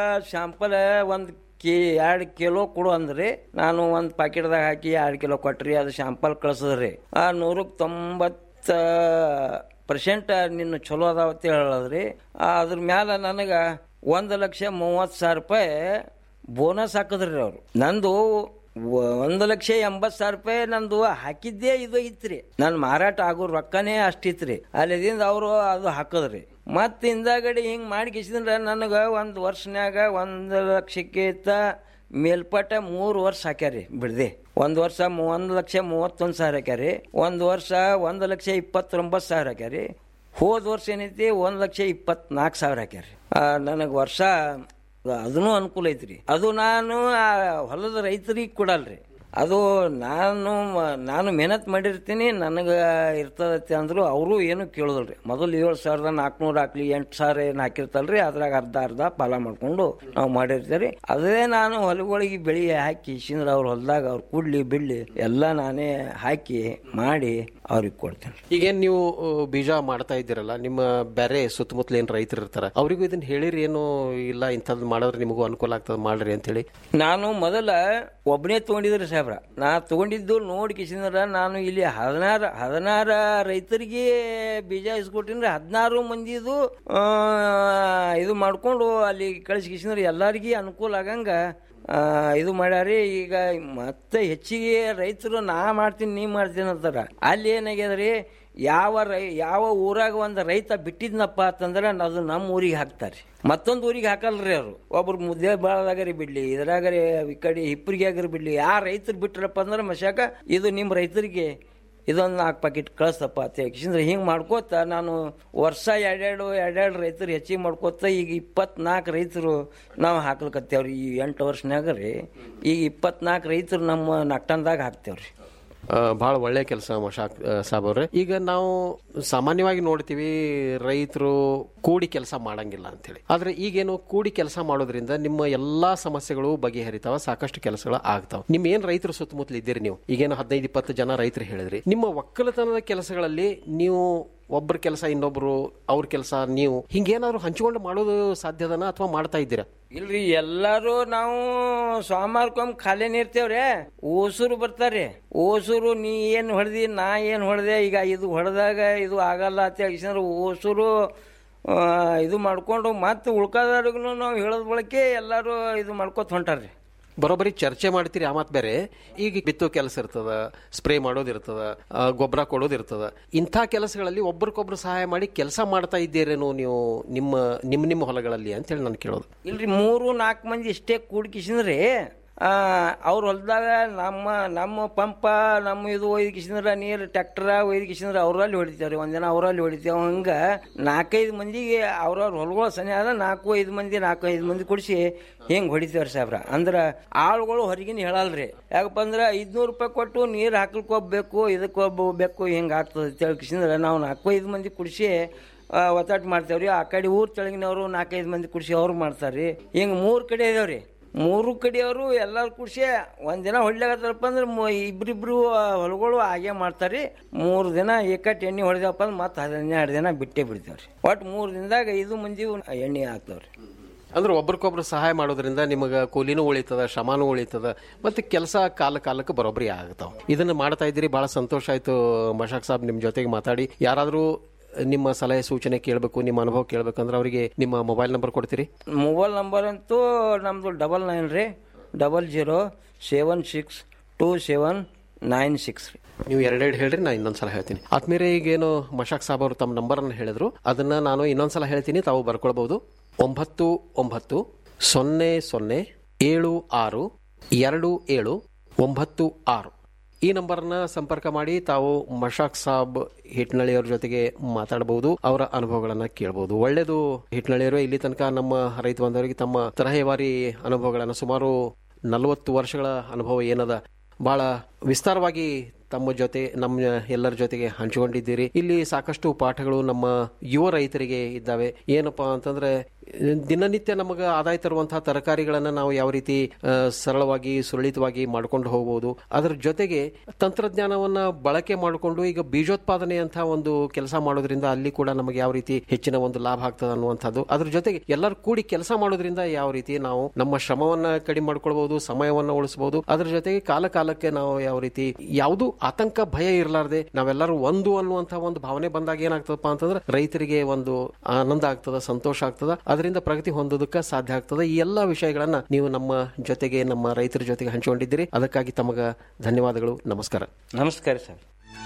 ಶಾಂಪಲ್ ಒಂದ್ ಕಿ ಎರಡು ಕಿಲೋ ಕೊಡು ಅಂದ್ರಿ ನಾನು ಒಂದು ಪ್ಯಾಕೆಟ್ದಾಗ ಹಾಕಿ ಎರಡು ಕಿಲೋ ಕೊಟ್ರಿ ಅದು ಶಾಂಪಲ್ ಕಳ್ಸದ್ರಿ ಆ ನೂರಕ್ಕೆ ತೊಂಬತ್ತ ಪರ್ಸೆಂಟ್ ನಿನ್ನ ಚಲೋ ಅದಾವ ಅಂತ ಹೇಳದ್ರಿ ಅದ್ರ ಮ್ಯಾಲ ನನಗೆ ಒಂದು ಲಕ್ಷ ಮೂವತ್ತು ಸಾವಿರ ರೂಪಾಯಿ ಬೋನಸ್ ಹಾಕಿದ್ರಿ ಅವ್ರು ನಂದು ವ- ಒಂದು ಲಕ್ಷ ಎಂಬತ್ತು ಸಾವಿರ ರೂಪಾಯಿ ನಂದು ಹಾಕಿದ್ದೇ ಇದು ಇತ್ರಿ ನನ್ನ ಮಾರಾಟ ಆಗೋ ರೊಕ್ಕನೇ ಅಷ್ಟಿತ್ರಿ ಅಲ್ಲಿದಿಂದ ಅವರು ಅದು ಹಾಕಿದ್ರಿ ಮತ್ತೆ ಹಿಂದಾಗಡಿ ಹಿಂಗೆ ಮಾಡಿ ಕಿಸಿದ್ರೆ ನನಗೆ ಒಂದು ವರ್ಷನ್ಯಾಗ ಒಂದು ಲಕ್ಷಕ್ಕಿಂತ ಮೇಲ್ಪಟ್ಟ ಮೂರು ವರ್ಷ ಹಾಕ್ಯಾರಿ ಬಿಡ್ದೆ ಒಂದು ವರ್ಷ ಮೂ- ಒಂದು ಲಕ್ಷ ಮೂವತ್ತೊಂದು ಸಾವಿರ ಹಾಕ್ಯಾರಿ ಒಂದು ವರ್ಷ ಒಂದು ಲಕ್ಷ ಇಪ್ಪತ್ತೊಂಬತ್ತು ಸಾವಿರ ಹಾಕ್ಯಾರಿ ಹೋದ ವರ್ಷ ಏನೈತಿ ಒಂದು ಲಕ್ಷ ಇಪ್ಪತ್ನಾಲ್ಕು ಸಾವಿರ ಹಾಕ್ಯಾರಿ ನನಗೆ ವರ್ಷ ಅದನ್ನೂ ಅನುಕೂಲ ಐತ್ರಿ ಅದು ನಾನು ಆ ಹೊಲದ ರೈತರಿಗೆ ಕೊಡಲ್ರಿ ಅದು ನಾನು ಮ- ನಾನು ಮೆಹನತ್ ಮಾಡಿರ್ತೀನಿ ನನಗೆ ಇರ್ತದತ್ತೆ ಅಂದ್ರು ಅವರು ಏನು ಕೇಳೋದಿಲ್ರಿ ಮೊದಲು ಏಳು ಸಾವಿರದ ನಾಲ್ಕುನೂರು ಹಾಕ್ಲಿ ಎಂಟು ಸಾವಿರ ಏನು ಹಾಕಿರ್ತಲ್ರಿ ಅದ್ರಾಗ ಅರ್ಧ ಅರ್ಧ ಪಾಲ ಮಾಡ್ಕೊಂಡು ನಾವು ಮಾಡಿರ್ತೀವಿ ಅದೇ ನಾನು ಹೊಲಗಳಿಗೆ ಬೆಳಿ ಹಾಕಿ ಶಿಂದ್ರ ಅವ್ರ ಹೊಲದಾಗ ಅವ್ರು ಕುಡ್ಲಿ ಬಿಡ್ಲಿ ಎಲ್ಲ ನಾನೇ ಹಾಕಿ ಮಾಡಿ ಅವ್ರಿಗೆ ಕೊಡ್ತೇನೆ ಈಗೇನ್ ನೀವು ಆ, ಬೀಜ ಮಾಡ್ತಾ ಇದ್ದೀರಲ್ಲ ನಿಮ್ಮ ಬೇರೆ ಸುತ್ತಮುತ್ತಲ ಏನ್ ರೈತರು ಇರ್ತಾರ ಅವ್ರಿಗೂ ಇದನ್ನ ಹೇಳಿರಿ ಏನು ಇಲ್ಲ ಇಂಥದ್ದು ಮಾಡಿದ್ರೆ ನಿಮಗೂ ಅನುಕೂಲ ಆಗ್ತದೆ ಮಾಡ್ರಿ ಅಂತ ಹೇಳಿ ನಾನು ಮೊದಲ ಒಬ್ಬನೇ ತೊಗೊಂಡಿದ್ರಿ ಸಾಹೇಬ್ರ ನಾ ತೊಗೊಂಡಿದ್ದು ನೋಡಿ ಕಿಸಿದ್ರ ನಾನು ಇಲ್ಲಿ ಹದಿನಾರು ಹದಿನಾರ ರೈತರಿಗೆ ಬೀಜ ಇಸ್ಕೊಟ್ಟಿನ್ರಿ ಹದಿನಾರು ಮಂದಿದು ಆ, ಇದು ಮಾಡ್ಕೊಂಡು ಅಲ್ಲಿ ಕಳಿಸಿ ಕಿಸಿದ್ರೆ ಎಲ್ಲರಿಗೆ ಅನುಕೂಲ ಆಗಂಗ ಆ, ಇದು ಮಾಡ್ಯಾರಿ ಈಗ ಮತ್ತೆ ಹೆಚ್ಚಿಗೆ ರೈತರು ನಾ ಮಾಡ್ತೀನಿ ನೀ ಮಾಡ್ತೀನಿ ಅಂತಾರ ಅಲ್ಲಿ ಏನಾಗ್ಯದ್ರಿ ಯಾವ ರೈ ಯಾವ ಊರಾಗ ಒಂದು ರೈತ ಬಿಟ್ಟಿದ್ನಪ್ಪ ಅಂತಂದ್ರೆ ಅದು ನಮ್ಮ ಊರಿಗೆ ಹಾಕ್ತಾರೆ ಮತ್ತೊಂದು ಊರಿಗೆ ಹಾಕಲ್ರಿ ಅವರು ಒಬ್ರು ಮುದ್ದೆ ಬಾಳದಾಗರಿ ಬಿಡ್ಲಿ ಇದ್ರಾಗರಿ ಈ ಕಡೆ ಹಿಪ್ಪರಿಗೆ ಆಗರಿ ಬಿಡ್ಲಿ ಯಾ ರೈತರು ಬಿಟ್ರಪ್ಪ ಅಂದ್ರೆ ಮಶಾಕ ಇದು ನಿಮ್ಮ ರೈತರಿಗೆ ಇದೊಂದು ನಾಲ್ಕು ಪ್ಯಾಕೆಟ್ ಕಳಿಸ್ತಪ್ಪ ಅಂತ ಯಾಕಂದ್ರೆ ಹಿಂಗೆ ಮಾಡ್ಕೋತ ನಾನು ವರ್ಷ ಎರಡೆರಡು ಎರಡೆರಡು ರೈತರು ಹೆಚ್ಚಿಗೆ ಮಾಡ್ಕೋತ ಈಗ ಇಪ್ಪತ್ನಾಲ್ಕು ರೈತರು ನಾವು ಹಾಕ್ಲಿಕತ್ತೇವ್ರಿ ಈ ಎಂಟು ವರ್ಷನ್ಯಾಗ ರೀ ಈಗ ಇಪ್ಪತ್ನಾಲ್ಕು ರೈತರು ನಮ್ಮ ನಟ್ಟಂದಾಗ ಹಾಕ್ತೇವ್ರಿ ಬಹಳ ಒಳ್ಳೆ ಕೆಲಸ ಮಶಾಕ್ ಸಾಬ್ ಅವ್ರೆ ಈಗ ನಾವು ಸಾಮಾನ್ಯವಾಗಿ ನೋಡ್ತೀವಿ ರೈತರು ಕೂಡಿ ಕೆಲಸ ಮಾಡಂಗಿಲ್ಲ ಅಂತೇಳಿ ಆದ್ರೆ ಈಗೇನು ಕೂಡಿ ಕೆಲಸ ಮಾಡೋದ್ರಿಂದ ನಿಮ್ಮ ಎಲ್ಲಾ ಸಮಸ್ಯೆಗಳು ಬಗೆಹರಿತಾವ ಸಾಕಷ್ಟು ಕೆಲಸಗಳು ಆಗ್ತಾವ ನಿಮ್ ಏನ್ ರೈತರು ಸುತ್ತಮುತ್ತಲು ಇದ್ದೀರಿ ನೀವು ಈಗೇನು ಹದಿನೈದು ಇಪ್ಪತ್ತು ಜನ ರೈತರು ಹೇಳಿದ್ರಿ ನಿಮ್ಮ ಒಕ್ಕಲತನದ ಕೆಲಸಗಳಲ್ಲಿ ನೀವು ಒಬ್ಬರ ಕೆಲಸ ಇನ್ನೊಬ್ರು ಅವ್ರ ಕೆಲಸ ನೀವು ಹಿಂಗೇನಾದ್ರು ಹಂಚಿಕೊಂಡು ಮಾಡೋದು ಸಾಧ್ಯದನ ಅಥವಾ ಮಾಡ್ತಾ ಇದ್ದೀರಾ ಇಲ್ರಿ ಎಲ್ಲಾರು ನಾವು ಸೋಮವಾರಕ್ಕೊಮ್ಮೆ ಖಾಲಿನೇ ಇರ್ತೇವ್ರೆ ಓಸೂರು ಬರ್ತಾರೆ ಓಸೂರು ನೀ ಏನ್ ಹೊಡೆದಿ ನಾ ಏನ್ ಹೊಡೆದೆ ಈಗ ಇದು ಹೊಡೆದಾಗ ಇದು ಆಗಲ್ಲ ಅಂತ ಹೇಳಿದ್ರೆ ಓಸೂರು ಆ, ಇದು ಮಾಡ್ಕೊಂಡು ಮತ್ತೆ ಉಳ್ಕಾದವ್ರಿಗೂ ನಾವು ಹೇಳೋದ್ ಬಳಕೆ ಎಲ್ಲಾರು ಇದು ಮಾಡ್ಕೊತ ಹೊಂಟಾರ್ರಿ ಬರೋಬ್ಬರಿ ಚರ್ಚೆ ಮಾಡ್ತೀರಿ ಆ ಮಾತು ಬೇರೆ ಈಗ ಬಿತ್ತೋ ಕೆಲಸ ಇರ್ತದ ಸ್ಪ್ರೇ ಮಾಡೋದಿರ್ತದ ಆ, ಗೊಬ್ಬರ ಕೊಡೋದಿರ್ತದ ಇಂಥ ಕೆಲಸಗಳಲ್ಲಿ ಒಬ್ರಿಗೊಬ್ರು ಸಹಾಯ ಮಾಡಿ ಕೆಲಸ ಮಾಡ್ತಾ ಇದ್ದೀರೇನೋ ನೀವು ನಿಮ್ಮ ನಿಮ್ಮ ನಿಮ್ಮ ಹೊಲಗಳಲ್ಲಿ ಅಂತೇಳಿ ನಾನು ಕೇಳೋದು ಇಲ್ರಿ ಮೂರು ನಾಲ್ಕು ಮಂದಿ ಇಷ್ಟೇ ಕೂಡ್ಕಿಸಿದ್ರಿ ಅವ್ರ ಹೊಲದಾಗ ನಮ್ಮ ನಮ್ಮ ಪಂಪ ನಮ್ಮ ಇದು ಒಯ್ದಕಿಸಿದ್ರ ನೀರು ಟ್ಯಾಕ್ಟರ್ ಒಯ್ದಕಿಸಿದ್ರ ಅವ್ರಲ್ಲಿ ಹೊಡಿತಾವ್ರಿ ಒಂದಿನ ಅವರಲ್ಲಿ ಹೊಡಿತೇವೆ ಹಂಗ ನಾಲ್ಕೈದು ಮಂದಿಗೆ ಅವ್ರವ್ರ ಹೊಲಗಳು ಸನಿ ಆದ ನಾಲ್ಕು ಐದು ಮಂದಿ ನಾಲ್ಕು ಐದು ಮಂದಿ ಕೊಡಿಸಿ ಹಿಂಗೆ ಹೊಡಿತೇವ್ರಿ ಸಾಬ್ರ ಅಂದ್ರ ಆಳುಗಳು ಹೊರಗಿನ ಹೇಳಲ್ರಿ ಯಾಕಪ್ಪ ಅಂದ್ರೆ ಐದ್ನೂರು ರೂಪಾಯಿ ಕೊಟ್ಟು ನೀರು ಹಾಕ್ಲಿಕ್ಕೆ ಹೋಗ್ಬೇಕು ಇದಕ್ಕೆ ಹೋಗ್ಬೇಕು ಹಿಂಗೆ ಆಗ್ತದೆ ಅಂತ ಹೇಳ್ಕಿಸಿದ್ರೆ ನಾವು ನಾಲ್ಕು ಐದು ಮಂದಿ ಕುಡಿಸಿ ಒತ್ತಾಟ ಮಾಡ್ತೇವ್ರಿ ಆ ಕಡೆ ಊರ್ ತೆಳಗಿನವರು ನಾಲ್ಕೈದು ಮಂದಿ ಕುಡಿಸಿ ಅವ್ರು ಮಾಡ್ತಾರ್ರಿ ಹಿಂಗೆ ಮೂರು ಕಡೆ ಇದಾವ್ರಿ ಮೂರು ಕಡೆಯವರು ಎಲ್ಲಾರು ಕುಡಿಸಿ ಒಂದಿನ ಹೊಡ್ಲಾಗತ್ತಾರಪ್ಪ ಅಂದ್ರೆ ಮು- ಇಬ್ರಿಬ್ರು ಆ, ಹೊಲಗಳು ಹಾಗೆ ಮಾಡ್ತಾರ್ರಿ ಮೂರು ದಿನ ಏಕಟ್ ಎಣ್ಣೆ ಹೊಡೆದಪ್ಪ ಅಂದ್ರೆ ಮತ್ತೆ ಹನ್ನೆರಡು ದಿನ ಬಿಟ್ಟೇ ಬಿಡ್ತೇವ್ರಿ ಒಟ್ಟು ಮೂರು ದಿನದಾಗ ಐದು ಮಂದಿ ಎಣ್ಣೆ ಹಾಕ್ತಾವ್ರಿ ಅಂದ್ರೆ ಒಬ್ರಿಗೊಬ್ರು ಸಹಾಯ ಮಾಡೋದ್ರಿಂದ ನಿಮಗೆ ಕೂಲಿನೂ ಉಳಿತದ ಶ್ರಮನೂ ಉಳಿತದ ಮತ್ತೆ ಕೆಲಸ ಕಾಲ ಕಾಲಕ್ಕೆ ಬರೋಬ್ಬರಿ ಆಗ್ತಾವ ಇದನ್ನ ಮಾಡ್ತಾ ಇದ್ದೀರಿ ಬಹಳ ಸಂತೋಷ ಆಯ್ತು ಮಶಾಕ್ ಸಾಬ್ ನಿಮ್ ಜೊತೆಗೆ ಮಾತಾಡಿ ಯಾರಾದ್ರೂ ನಿಮ್ಮ ಸಲಹೆ ಸೂಚನೆ ಕೇಳಬೇಕು ನಿಮ್ಮ ಅನುಭವ ಕೇಳಬೇಕಂದ್ರೆ ಅವರಿಗೆ ನಿಮ್ಮ ಮೊಬೈಲ್ ನಂಬರ್ ಕೊಡ್ತೀರಿ ಮೊಬೈಲ್ ನಂಬರ್ ಅಂತೂ ನಮ್ಮದು ಡಬಲ್ ನೈನ್ ರೀ double zero seven six two seven nine six ರೀ ನೀವು ಎರಡೆರಡು ಹೇಳ್ರಿ ನಾ ಇನ್ನೊಂದ್ಸಲ ಹೇಳ್ತೀನಿ ಆದ್ಮೇಲೆ ಈಗೇನು ಮಶಾಕ್ ಸಾಬ್ ಅವರು ತಮ್ಮ ನಂಬರ್ ಅನ್ನು ಹೇಳಿದ್ರು ಅದನ್ನ ನಾನು ಇನ್ನೊಂದ್ಸಲ ಹೇಳ್ತೀನಿ ತಾವು ಬರ್ಕೊಳ್ಬಹುದು ಒಂಬತ್ತು ಒಂಬತ್ತು ಸೊನ್ನೆ ಸೊನ್ನೆ ಏಳು ಆರು ಎರಡು ಏಳು ಒಂಬತ್ತು ಆರು ಈ ನಂಬರ್ನ ಸಂಪರ್ಕ ಮಾಡಿ ತಾವು ಮಶಾಕ್ ಸಾಬ್ ಹಿಟ್ನಳ್ಳಿಯವ್ರ ಜೊತೆಗೆ ಮಾತಾಡಬಹುದು ಅವರ ಅನುಭವಗಳನ್ನ ಕೇಳಬಹುದು ಒಳ್ಳೇದು ಹಿಟ್ನಳ್ಳಿಯವರು ಇಲ್ಲಿ ತನಕ ನಮ್ಮ ರೈತ ಬಾಂಧವರಿಗೆ ತಮ್ಮ ತರಹೇವಾರಿ ಅನುಭವಗಳನ್ನ ಸುಮಾರು ನಲವತ್ತು ವರ್ಷಗಳ ಅನುಭವ ಏನದ ಬಹಳ ವಿಸ್ತಾರವಾಗಿ ತಮ್ಮ ಜೊತೆ ನಮ್ಮ ಎಲ್ಲರ ಜೊತೆಗೆ ಹಂಚಿಕೊಂಡಿದ್ದೀರಿ ಇಲ್ಲಿ ಸಾಕಷ್ಟು ಪಾಠಗಳು ನಮ್ಮ ಯುವ ರೈತರಿಗೆ ಇದ್ದಾವೆ ಏನಪ್ಪಾ ಅಂತಂದ್ರೆ ದಿನನಿತ್ಯ ನಮಗೆ ಆದಾಯ ತರುವಂತಹ ತರಕಾರಿಗಳನ್ನ ನಾವು ಯಾವ ರೀತಿ ಆ, ಸರಳವಾಗಿ ಸುರಳಿತವಾಗಿ ಮಾಡ್ಕೊಂಡು ಹೋಗಬಹುದು ಅದರ ಜೊತೆಗೆ ತಂತ್ರಜ್ಞಾನವನ್ನ ಬಳಕೆ ಮಾಡಿಕೊಂಡು ಈಗ ಬೀಜೋತ್ಪಾದನೆ ಅಂತ ಒಂದು ಕೆಲಸ ಮಾಡೋದ್ರಿಂದ ಅಲ್ಲಿ ಕೂಡ ನಮಗೆ ಯಾವ ರೀತಿ ಹೆಚ್ಚಿನ ಒಂದು ಲಾಭ ಆಗ್ತದೆ ಅನ್ನುವಂಥದ್ದು ಅದ್ರ ಜೊತೆಗೆ ಎಲ್ಲರೂ ಕೂಡಿ ಕೆಲಸ ಮಾಡೋದ್ರಿಂದ ಯಾವ ರೀತಿ ನಾವು ನಮ್ಮ ಶ್ರಮವನ್ನ ಕಡಿಮೆ ಮಾಡ್ಕೊಳ್ಬಹುದು ಸಮಯವನ್ನ ಉಳಿಸಬಹುದು ಅದ್ರ ಜೊತೆಗೆ ಕಾಲ ಕಾಲಕ್ಕೆ ನಾವು ಯಾವ ರೀತಿ ಯಾವುದು ಆತಂಕ ಭಯ ಇರಲಾರ್ದೆ ನಾವೆಲ್ಲರೂ ಒಂದು ಅನ್ನುವಂತ ಒಂದು ಭಾವನೆ ಬಂದಾಗ ಏನಾಗ್ತದಪ್ಪ ಅಂತಂದ್ರೆ ರೈತರಿಗೆ ಒಂದು ಆನಂದ ಆಗ್ತದ ಸಂತೋಷ ಆಗ್ತದ ಅದರಿಂದ ಪ್ರಗತಿ ಹೊಂದೋದಕ್ಕೆ ಸಾಧ್ಯ ಆಗ್ತದ ಈ ಎಲ್ಲಾ ವಿಷಯಗಳನ್ನ ನೀವು ನಮ್ಮ ಜೊತೆಗೆ ನಮ್ಮ ರೈತರ ಜೊತೆಗೆ ಹಂಚಿಕೊಂಡಿದ್ದೀರಿ ಅದಕ್ಕಾಗಿ ತಮಗ ಧನ್ಯವಾದಗಳು ನಮಸ್ಕಾರ ನಮಸ್ಕಾರ ಸರ್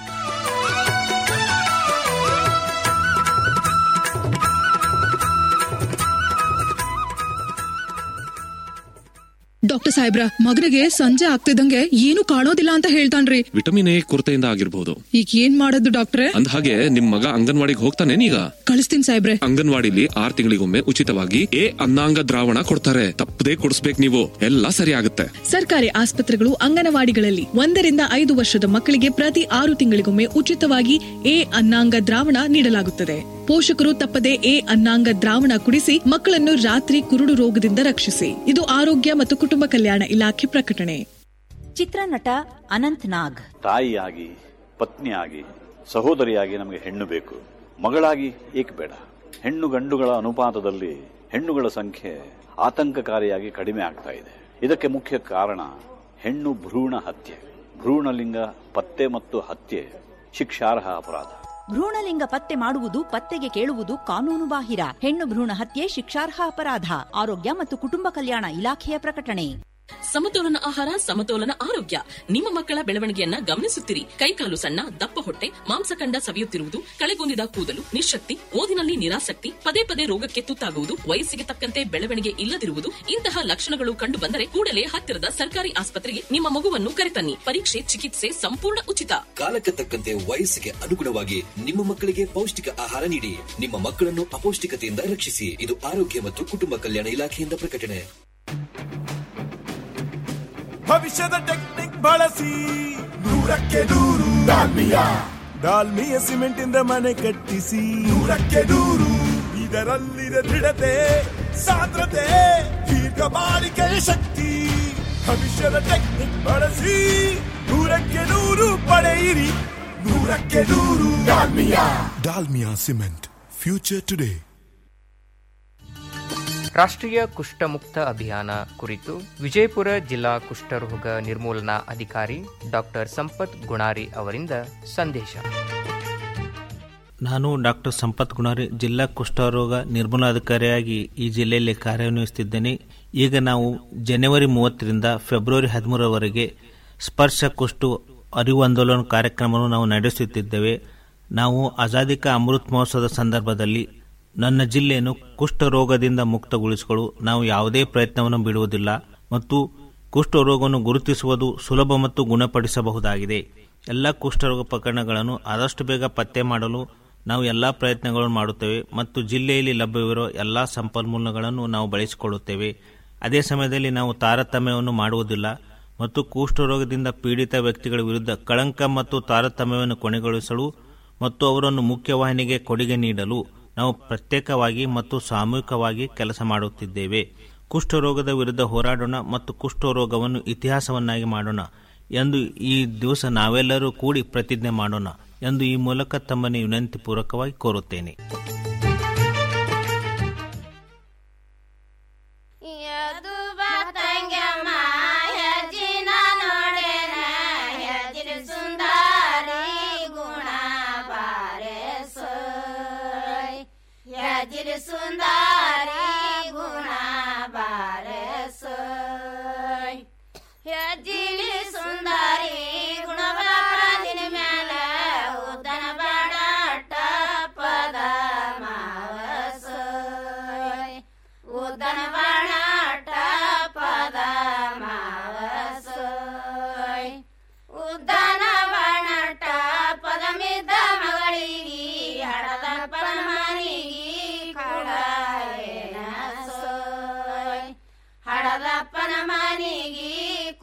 ಡಾಕ್ಟರ್ ಸಾಹೇಬ್ರ ಮಗನಿಗೆ ಸಂಜೆ ಆಗ್ತಿದಂಗೆ ಏನು ಕಾಣೋದಿಲ್ಲ ಅಂತ ಹೇಳ್ತಾನ್ರಿ ವಿಟಮಿನ್ ಎ ಕೊರತೆಯಿಂದ ಆಗಿರ್ಬೋದು ಈಗ ಏನ್ ಮಾಡೋದು ಡಾಕ್ಟ್ರೆ ಅಂದ ಹಾಗೆ ನಿಮ್ ಮಗ ಅಂಗನವಾಡಿಗೆ ಹೋಗ್ತಾನೇನೀಗ ಕಳಿಸ್ತೀನಿ ಸಾಹೇಬ್ರೆ ಅಂಗನವಾಡಿಲಿ ಆರ್ ತಿಂಗಳಿಗೊಮ್ಮೆ ಉಚಿತವಾಗಿ ಎ ಅನ್ನಾಂಗ ದ್ರಾವಣ ಕೊಡ್ತಾರೆ ತಪ್ಪದೇ ಕೊಡಿಸ್ಬೇಕು ನೀವು ಎಲ್ಲ ಸರಿ ಆಗುತ್ತೆ ಸರ್ಕಾರಿ ಆಸ್ಪತ್ರೆಗಳು ಅಂಗನವಾಡಿಗಳಲ್ಲಿ ಒಂದರಿಂದ ಐದು ವರ್ಷದ ಮಕ್ಕಳಿಗೆ ಪ್ರತಿ ಆರು ತಿಂಗಳಿಗೊಮ್ಮೆ ಉಚಿತವಾಗಿ ಎ ಅನ್ನಾಂಗ ದ್ರಾವಣ ನೀಡಲಾಗುತ್ತದೆ ಪೋಷಕರು ತಪ್ಪದೆ ಎ ಅನ್ನಾಂಗ ದ್ರಾವಣ ಕುಡಿಸಿ ಮಕ್ಕಳನ್ನು ರಾತ್ರಿ ಕುರುಡು ರೋಗದಿಂದ ರಕ್ಷಿಸಿ ಇದು ಆರೋಗ್ಯ ಮತ್ತು ಕುಟುಂಬ ಕಲ್ಯಾಣ ಇಲಾಖೆ ಪ್ರಕಟಣೆ ಚಿತ್ರನಟ ಅನಂತ್ ನಾಗ್ ತಾಯಿಯಾಗಿ ಪತ್ನಿಯಾಗಿ ಸಹೋದರಿಯಾಗಿ ನಮಗೆ ಹೆಣ್ಣು ಬೇಕು ಮಗಳಾಗಿ ಏಕೆ ಬೇಡ ಹೆಣ್ಣು ಗಂಡುಗಳ ಅನುಪಾತದಲ್ಲಿ ಹೆಣ್ಣುಗಳ ಸಂಖ್ಯೆ ಆತಂಕಕಾರಿಯಾಗಿ ಕಡಿಮೆ ಆಗ್ತಾ ಇದೆ ಇದಕ್ಕೆ ಮುಖ್ಯ ಕಾರಣ ಹೆಣ್ಣು ಭ್ರೂಣ ಹತ್ಯೆ ಭ್ರೂಣಲಿಂಗ ಪತ್ತೆ ಮತ್ತು ಹತ್ಯೆ ಶಿಕ್ಷಾರ್ಹ ಅಪರಾಧ ಭ್ರೂಣಲಿಂಗ ಪತ್ತೆ ಮಾಡುವುದು ಪತ್ತೆಗೆ ಕೇಳುವುದು ಕಾನೂನು ಬಾಹಿರ ಹೆಣ್ಣು ಭ್ರೂಣ ಹತ್ಯೆ ಶಿಕ್ಷಾರ್ಹ ಅಪರಾಧ ಆರೋಗ್ಯ ಮತ್ತು ಕುಟುಂಬ ಕಲ್ಯಾಣ ಇಲಾಖೆಯ ಪ್ರಕಟಣೆ ಸಮತೋಲನ ಆಹಾರ ಸಮತೋಲನ ಆರೋಗ್ಯ ನಿಮ್ಮ ಮಕ್ಕಳ ಬೆಳವಣಿಗೆಯನ್ನ ಗಮನಿಸುತ್ತಿರಿ ಕೈಕಾಲು ಸಣ್ಣ ದಪ್ಪ ಹೊಟ್ಟೆ ಮಾಂಸಖಂಡ ಸವಿಯುತ್ತಿರುವುದು ಕಳೆಗುಂದಿದ ಕೂದಲು ನಿಶಕ್ತಿ ಓದಿನಲ್ಲಿ ನಿರಾಸಕ್ತಿ ಪದೇ ಪದೇ ರೋಗಕ್ಕೆ ತುತ್ತಾಗುವುದು ವಯಸ್ಸಿಗೆ ತಕ್ಕಂತೆ ಬೆಳವಣಿಗೆ ಇಲ್ಲದಿರುವುದು ಇಂತಹ ಲಕ್ಷಣಗಳು ಕಂಡು ಬಂದರೆ ಕೂಡಲೇ ಹತ್ತಿರದ ಸರ್ಕಾರಿ ಆಸ್ಪತ್ರೆಗೆ ನಿಮ್ಮ ಮಗುವನ್ನು ಕರೆತನ್ನಿ ಪರೀಕ್ಷೆ ಚಿಕಿತ್ಸೆ ಸಂಪೂರ್ಣ ಉಚಿತ ಕಾಲಕ್ಕೆ ತಕ್ಕಂತೆ ವಯಸ್ಸಿಗೆ ಅನುಗುಣವಾಗಿ ನಿಮ್ಮ ಮಕ್ಕಳಿಗೆ ಪೌಷ್ಟಿಕ ಆಹಾರ ನೀಡಿ ನಿಮ್ಮ ಮಕ್ಕಳನ್ನು ಅಪೌಷ್ಟಿಕತೆಯಿಂದ ರಕ್ಷಿಸಿ ಇದು ಆರೋಗ್ಯ ಮತ್ತು ಕುಟುಂಬ ಕಲ್ಯಾಣ ಇಲಾಖೆಯಿಂದ ಪ್ರಕಟಣೆ ಭವಿಷ್ಯದ ಟೆಕ್ನಿಕ್ ಬಳಸಿ ನೂರಕ್ಕೆ ನೂರು ಡಾಲ್ಮಿಯಾ ಡಾಲ್ಮಿಯ ಸಿಮೆಂಟ್ ಇಂದ ಮನೆ ಕಟ್ಟಿಸಿ ನೂರಕ್ಕೆ ನೂರು ಇದರಲ್ಲಿದೆ ದೃಢತೆ ಸಾಂದ್ರತೆ ದೀರ್ಘ ಬಾಳಿಕೆಯ ಶಕ್ತಿ ಭವಿಷ್ಯದ ಟೆಕ್ನಿಕ್ ಬಳಸಿ ನೂರಕ್ಕೆ ನೂರು ಪಡೆಯಿರಿ ನೂರಕ್ಕೆ ನೂರು Dalmia Dalmia cement future today ರಾಷ್ಟ್ರೀಯ ಕುಷ್ಠಮುಕ್ತ ಅಭಿಯಾನ ಕುರಿತು ವಿಜಯಪುರ ಜಿಲ್ಲಾ ಕುಷ್ಠರೋಗ ನಿರ್ಮೂಲನಾ ಅಧಿಕಾರಿ ಡಾಕ್ಟರ್ ಸಂಪತ್ ಗುಣಾರಿ ಅವರಿಂದ ಸಂದೇಶ ನಾನು ಡಾಕ್ಟರ್ ಸಂಪತ್ ಗುಣಾರಿ ಜಿಲ್ಲಾ ಕುಷ್ಠರೋಗ ನಿರ್ಮೂಲನಾಧಿಕಾರಿಯಾಗಿ ಈ ಜಿಲ್ಲೆಯಲ್ಲಿ ಕಾರ್ಯನಿರ್ವಹಿಸುತ್ತಿದ್ದೇನೆ ಈಗ ನಾವು ಜನವರಿ ಮೂವತ್ತರಿಂದ ಫೆಬ್ರವರಿ ಹದಿಮೂರರವರೆಗೆ ಸ್ಪರ್ಶ ಕುಷ್ಠು ಅರಿವು ಆಂದೋಲನ ಕಾರ್ಯಕ್ರಮವನ್ನು ನಾವು ನಡೆಸುತ್ತಿದ್ದೇವೆ ನಾವು ಆಜಾದಿಕ ಅಮೃತ್ ಮಹೋತ್ಸವದ ಸಂದರ್ಭದಲ್ಲಿ ನನ್ನ ಜಿಲ್ಲೆಯನ್ನು ಕುಷ್ಠರೋಗದಿಂದ ಮುಕ್ತಗೊಳಿಸಿಕೊಳ್ಳಲು ನಾವು ಯಾವುದೇ ಪ್ರಯತ್ನವನ್ನು ಬಿಡುವುದಿಲ್ಲ ಮತ್ತು ಕುಷ್ಠರೋಗವನ್ನು ಗುರುತಿಸುವುದು ಸುಲಭ ಮತ್ತು ಗುಣಪಡಿಸಬಹುದಾಗಿದೆ ಎಲ್ಲ ಕುಷ್ಠರೋಗ ಪ್ರಕರಣಗಳನ್ನು ಆದಷ್ಟು ಬೇಗ ಪತ್ತೆ ಮಾಡಲು ನಾವು ಎಲ್ಲ ಪ್ರಯತ್ನಗಳನ್ನು ಮಾಡುತ್ತೇವೆ ಮತ್ತು ಜಿಲ್ಲೆಯಲ್ಲಿ ಲಭ್ಯವಿರುವ ಎಲ್ಲ ಸಂಪನ್ಮೂಲಗಳನ್ನು ನಾವು ಬಳಸಿಕೊಳ್ಳುತ್ತೇವೆ ಅದೇ ಸಮಯದಲ್ಲಿ ನಾವು ತಾರತಮ್ಯವನ್ನು ಮಾಡುವುದಿಲ್ಲ ಮತ್ತು ಕುಷ್ಠರೋಗದಿಂದ ಪೀಡಿತ ವ್ಯಕ್ತಿಗಳ ವಿರುದ್ಧ ಕಳಂಕ ಮತ್ತು ತಾರತಮ್ಯವನ್ನು ಕೊನೆಗೊಳಿಸಲು ಮತ್ತು ಅವರನ್ನು ಮುಖ್ಯವಾಹಿನಿಗೆ ಕೊಡುಗೆ ನೀಡಲು ನಾವು ಪ್ರತ್ಯೇಕವಾಗಿ ಮತ್ತು ಸಾಮೂಹಿಕವಾಗಿ ಕೆಲಸ ಮಾಡುತ್ತಿದ್ದೇವೆ ಕುಷ್ಠರೋಗದ ವಿರುದ್ಧ ಹೋರಾಡೋಣ ಮತ್ತು ಕುಷ್ಠರೋಗವನ್ನು ಇತಿಹಾಸವನ್ನಾಗಿ ಮಾಡೋಣ ಎಂದು ಈ ದಿವಸ ನಾವೆಲ್ಲರೂ ಕೂಡಿ ಪ್ರತಿಜ್ಞೆ ಮಾಡೋಣ ಎಂದು ಈ ಮೂಲಕ ತಮ್ಮನ್ನು ವಿನಂತಿ ಪೂರ್ವಕವಾಗಿ ಕೋರುತ್ತೇನೆ ಯದು ಬಾತಂಗಮ್ಮ ಹೆಜ್ಜಿನ ನೋಡೆನ ಹೆಜ್ಜಿನ ಸುಂದರಿ ಗುಣ ಬಾರೆಸೋಯ್ ಹೆಜ್ಜಿನ ಸುಂದರಿ ಗುಣ ಬಾರೆಸೋಯ್ ಹೆಜ್ಜಿನ ಸುಂದರಿ ಗುಣವಾದಿನ ಮ್ಯಾಲ ಉದ್ದನ ಬಾಡಾಟ ಪದ ಮಾವಸೋಯ್ ಉದ್ದನ ಬಾಣಾಟ ಪದ ಮಾವಸೋಯ್ ಉದ್ದನ ಬಾಣಾಟ ಪದ ಮಿದ್ದ ಮಗಳಿಗಿ ಹಡದ ಪರಮನಿಗಿ ಕೂಡವೇನಸೋಯ್ ಹಡದಪ್ಪನ ಮನಿಗಿ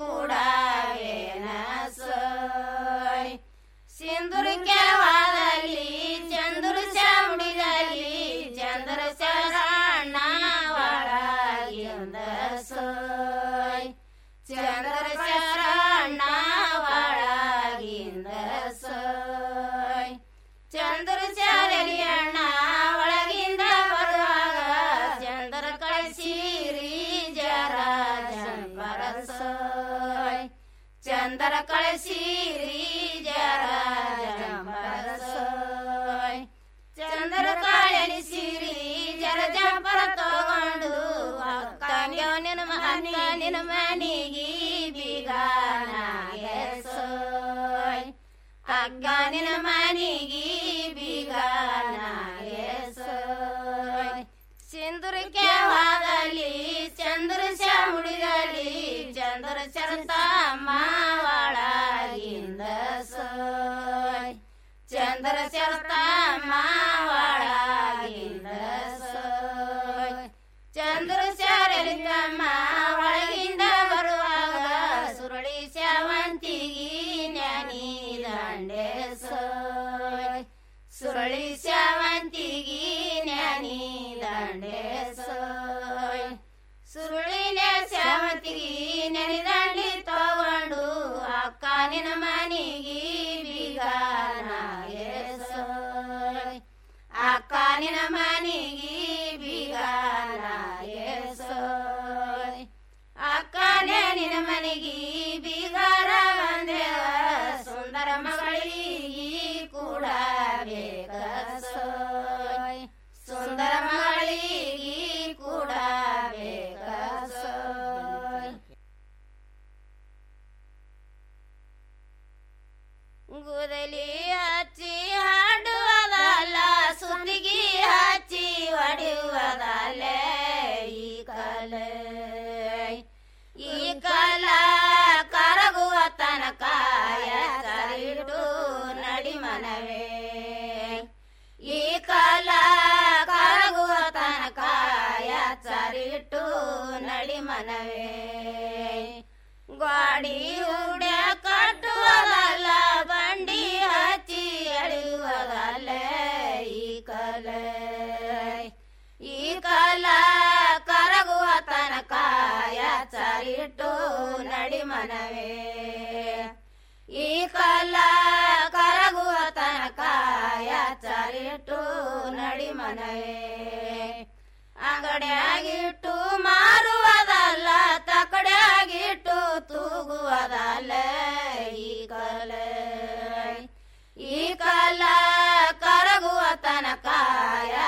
ಕೂಡವೇನಸೋಯ್ ಸಿಂಧುರಿಗೆ ವಾದಲ್ಲಿ ಚಂದ್ರ ಚಾಮುಡಿದಲ್ಲಿ ಚಂದ್ರ ಶರಣ ಒಳಗಿಂದ ಸೋಯ್ ಚಂದ್ರ ಶರಣ ಒಳಗಿಂದ ಸೋಯ್ ಚಂದ್ರ ಚಾರಲಿಯಣ್ಣ ಒಳಗಿಂದ ಬರುವಾಗ ಚಂದ್ರ ಕಳಿಸಿರಿ ಜರ ಜಂಬರಸೋಯ್ ಚಂದ್ರ ಕಳಿಸಿರಿ ಜರ ಜಂಬರಸೋಯ್ ಚಂದ್ರ ಕಳಿಸಿರಿ ಜರ ಜಂಪರ ತಗೊಂಡು ಅಕ್ಕ ನಿನ್ನ ಅಕ್ಕ ನಿನ್ನ ಮನಿಗಿ ಬೀಗಾನಾಗೆ ಸೋಯ್ ಅಕ್ಕ ನಿನ್ನ ಮನಿಗಿ ಬೀಗಾನಾಗೆ ಸೋಯ್ ಸಿಂಧುರಕ್ಕೆ ವಾದಲ್ಲಿ ಚಂದ್ರ ಚಾಮುಡಿದಲ್ಲಿ ಚಂದ್ರ ಚರತ ಮಾವಳಗಿಂದ ಸೋಯ್ ಚಂದ್ರ ಚರತ ಮಾವಳಗಿಂದ ಸೋಯ್ ಚಂದ್ರ ಚಾರಲಿಂಗಮ್ಮ ಒಳಗಿಂದ ಬರುವಾಗ ಸುರಳಿ ಶಾವಂತಿಗಿ ಜ್ಞಾನಿ ದಂಡೆ ಸೋಯ್ ಸುರಳಿ ಶಾವಂತಿಗಿ ಜ್ಞಾನಿ ದಂಡೆ ಸೋಯ್ ಸುರುಳಿನ ಶಾವಂತಿಗಿ ನೆನೆದಂಡಿ ತಗೊಂಡು ಅಕ್ಕ ನಿನ್ನ ಮನಿಗಿ ಬೀಗಾನಾಗೆ ಸೋಯ್ ಅಕ್ಕ ನಿನ್ನ ಮನಿಗಿ ಬೀಗಾನಾಗೆ ಸೋಯ್ ಅಕ್ಕನೇ ನಿನ್ನ ಮನಿಗಿ ಬೀಗಾರ ಬಂದೇವ ಸುಂದರ ಮಗಳಿಗಿ ಕೂಡ ಬೇಕ ಸೋಯ್ ಸುಂದರ ಮಗಳಿಗಿ ಕೂಡ ಬೇಕ ಸೋಯ್ ಚಾರಿಟ್ಟು ನಡಿ ಮನವೇ ಗಾಡಿ ಉಡ್ಯ ಕಟ್ಟುವುದಲ್ಲ ಬಂಡಿ ಹಚ್ಚಿ ಎಳೆಯುವುದಲ್ಲ ಈ ಕಲೆ ಈ ಕಲ ಕರಗುವ ತನಕ ಚಾರಿಟ್ಟು ನಡಿ ಮನವೇ ಈ ಕಲ ಕರಗುವ ತನಕ ಚಾರಿಟ್ಟು ನಡಿ ಮನವೇ ಅಂಗಡಿಯಾಗಿಟ್ಟು ಮಾರುವುದಲ್ಲ ತಕಡಿಯಾಗಿಟ್ಟು ತೂಗುವುದಲ್ಲ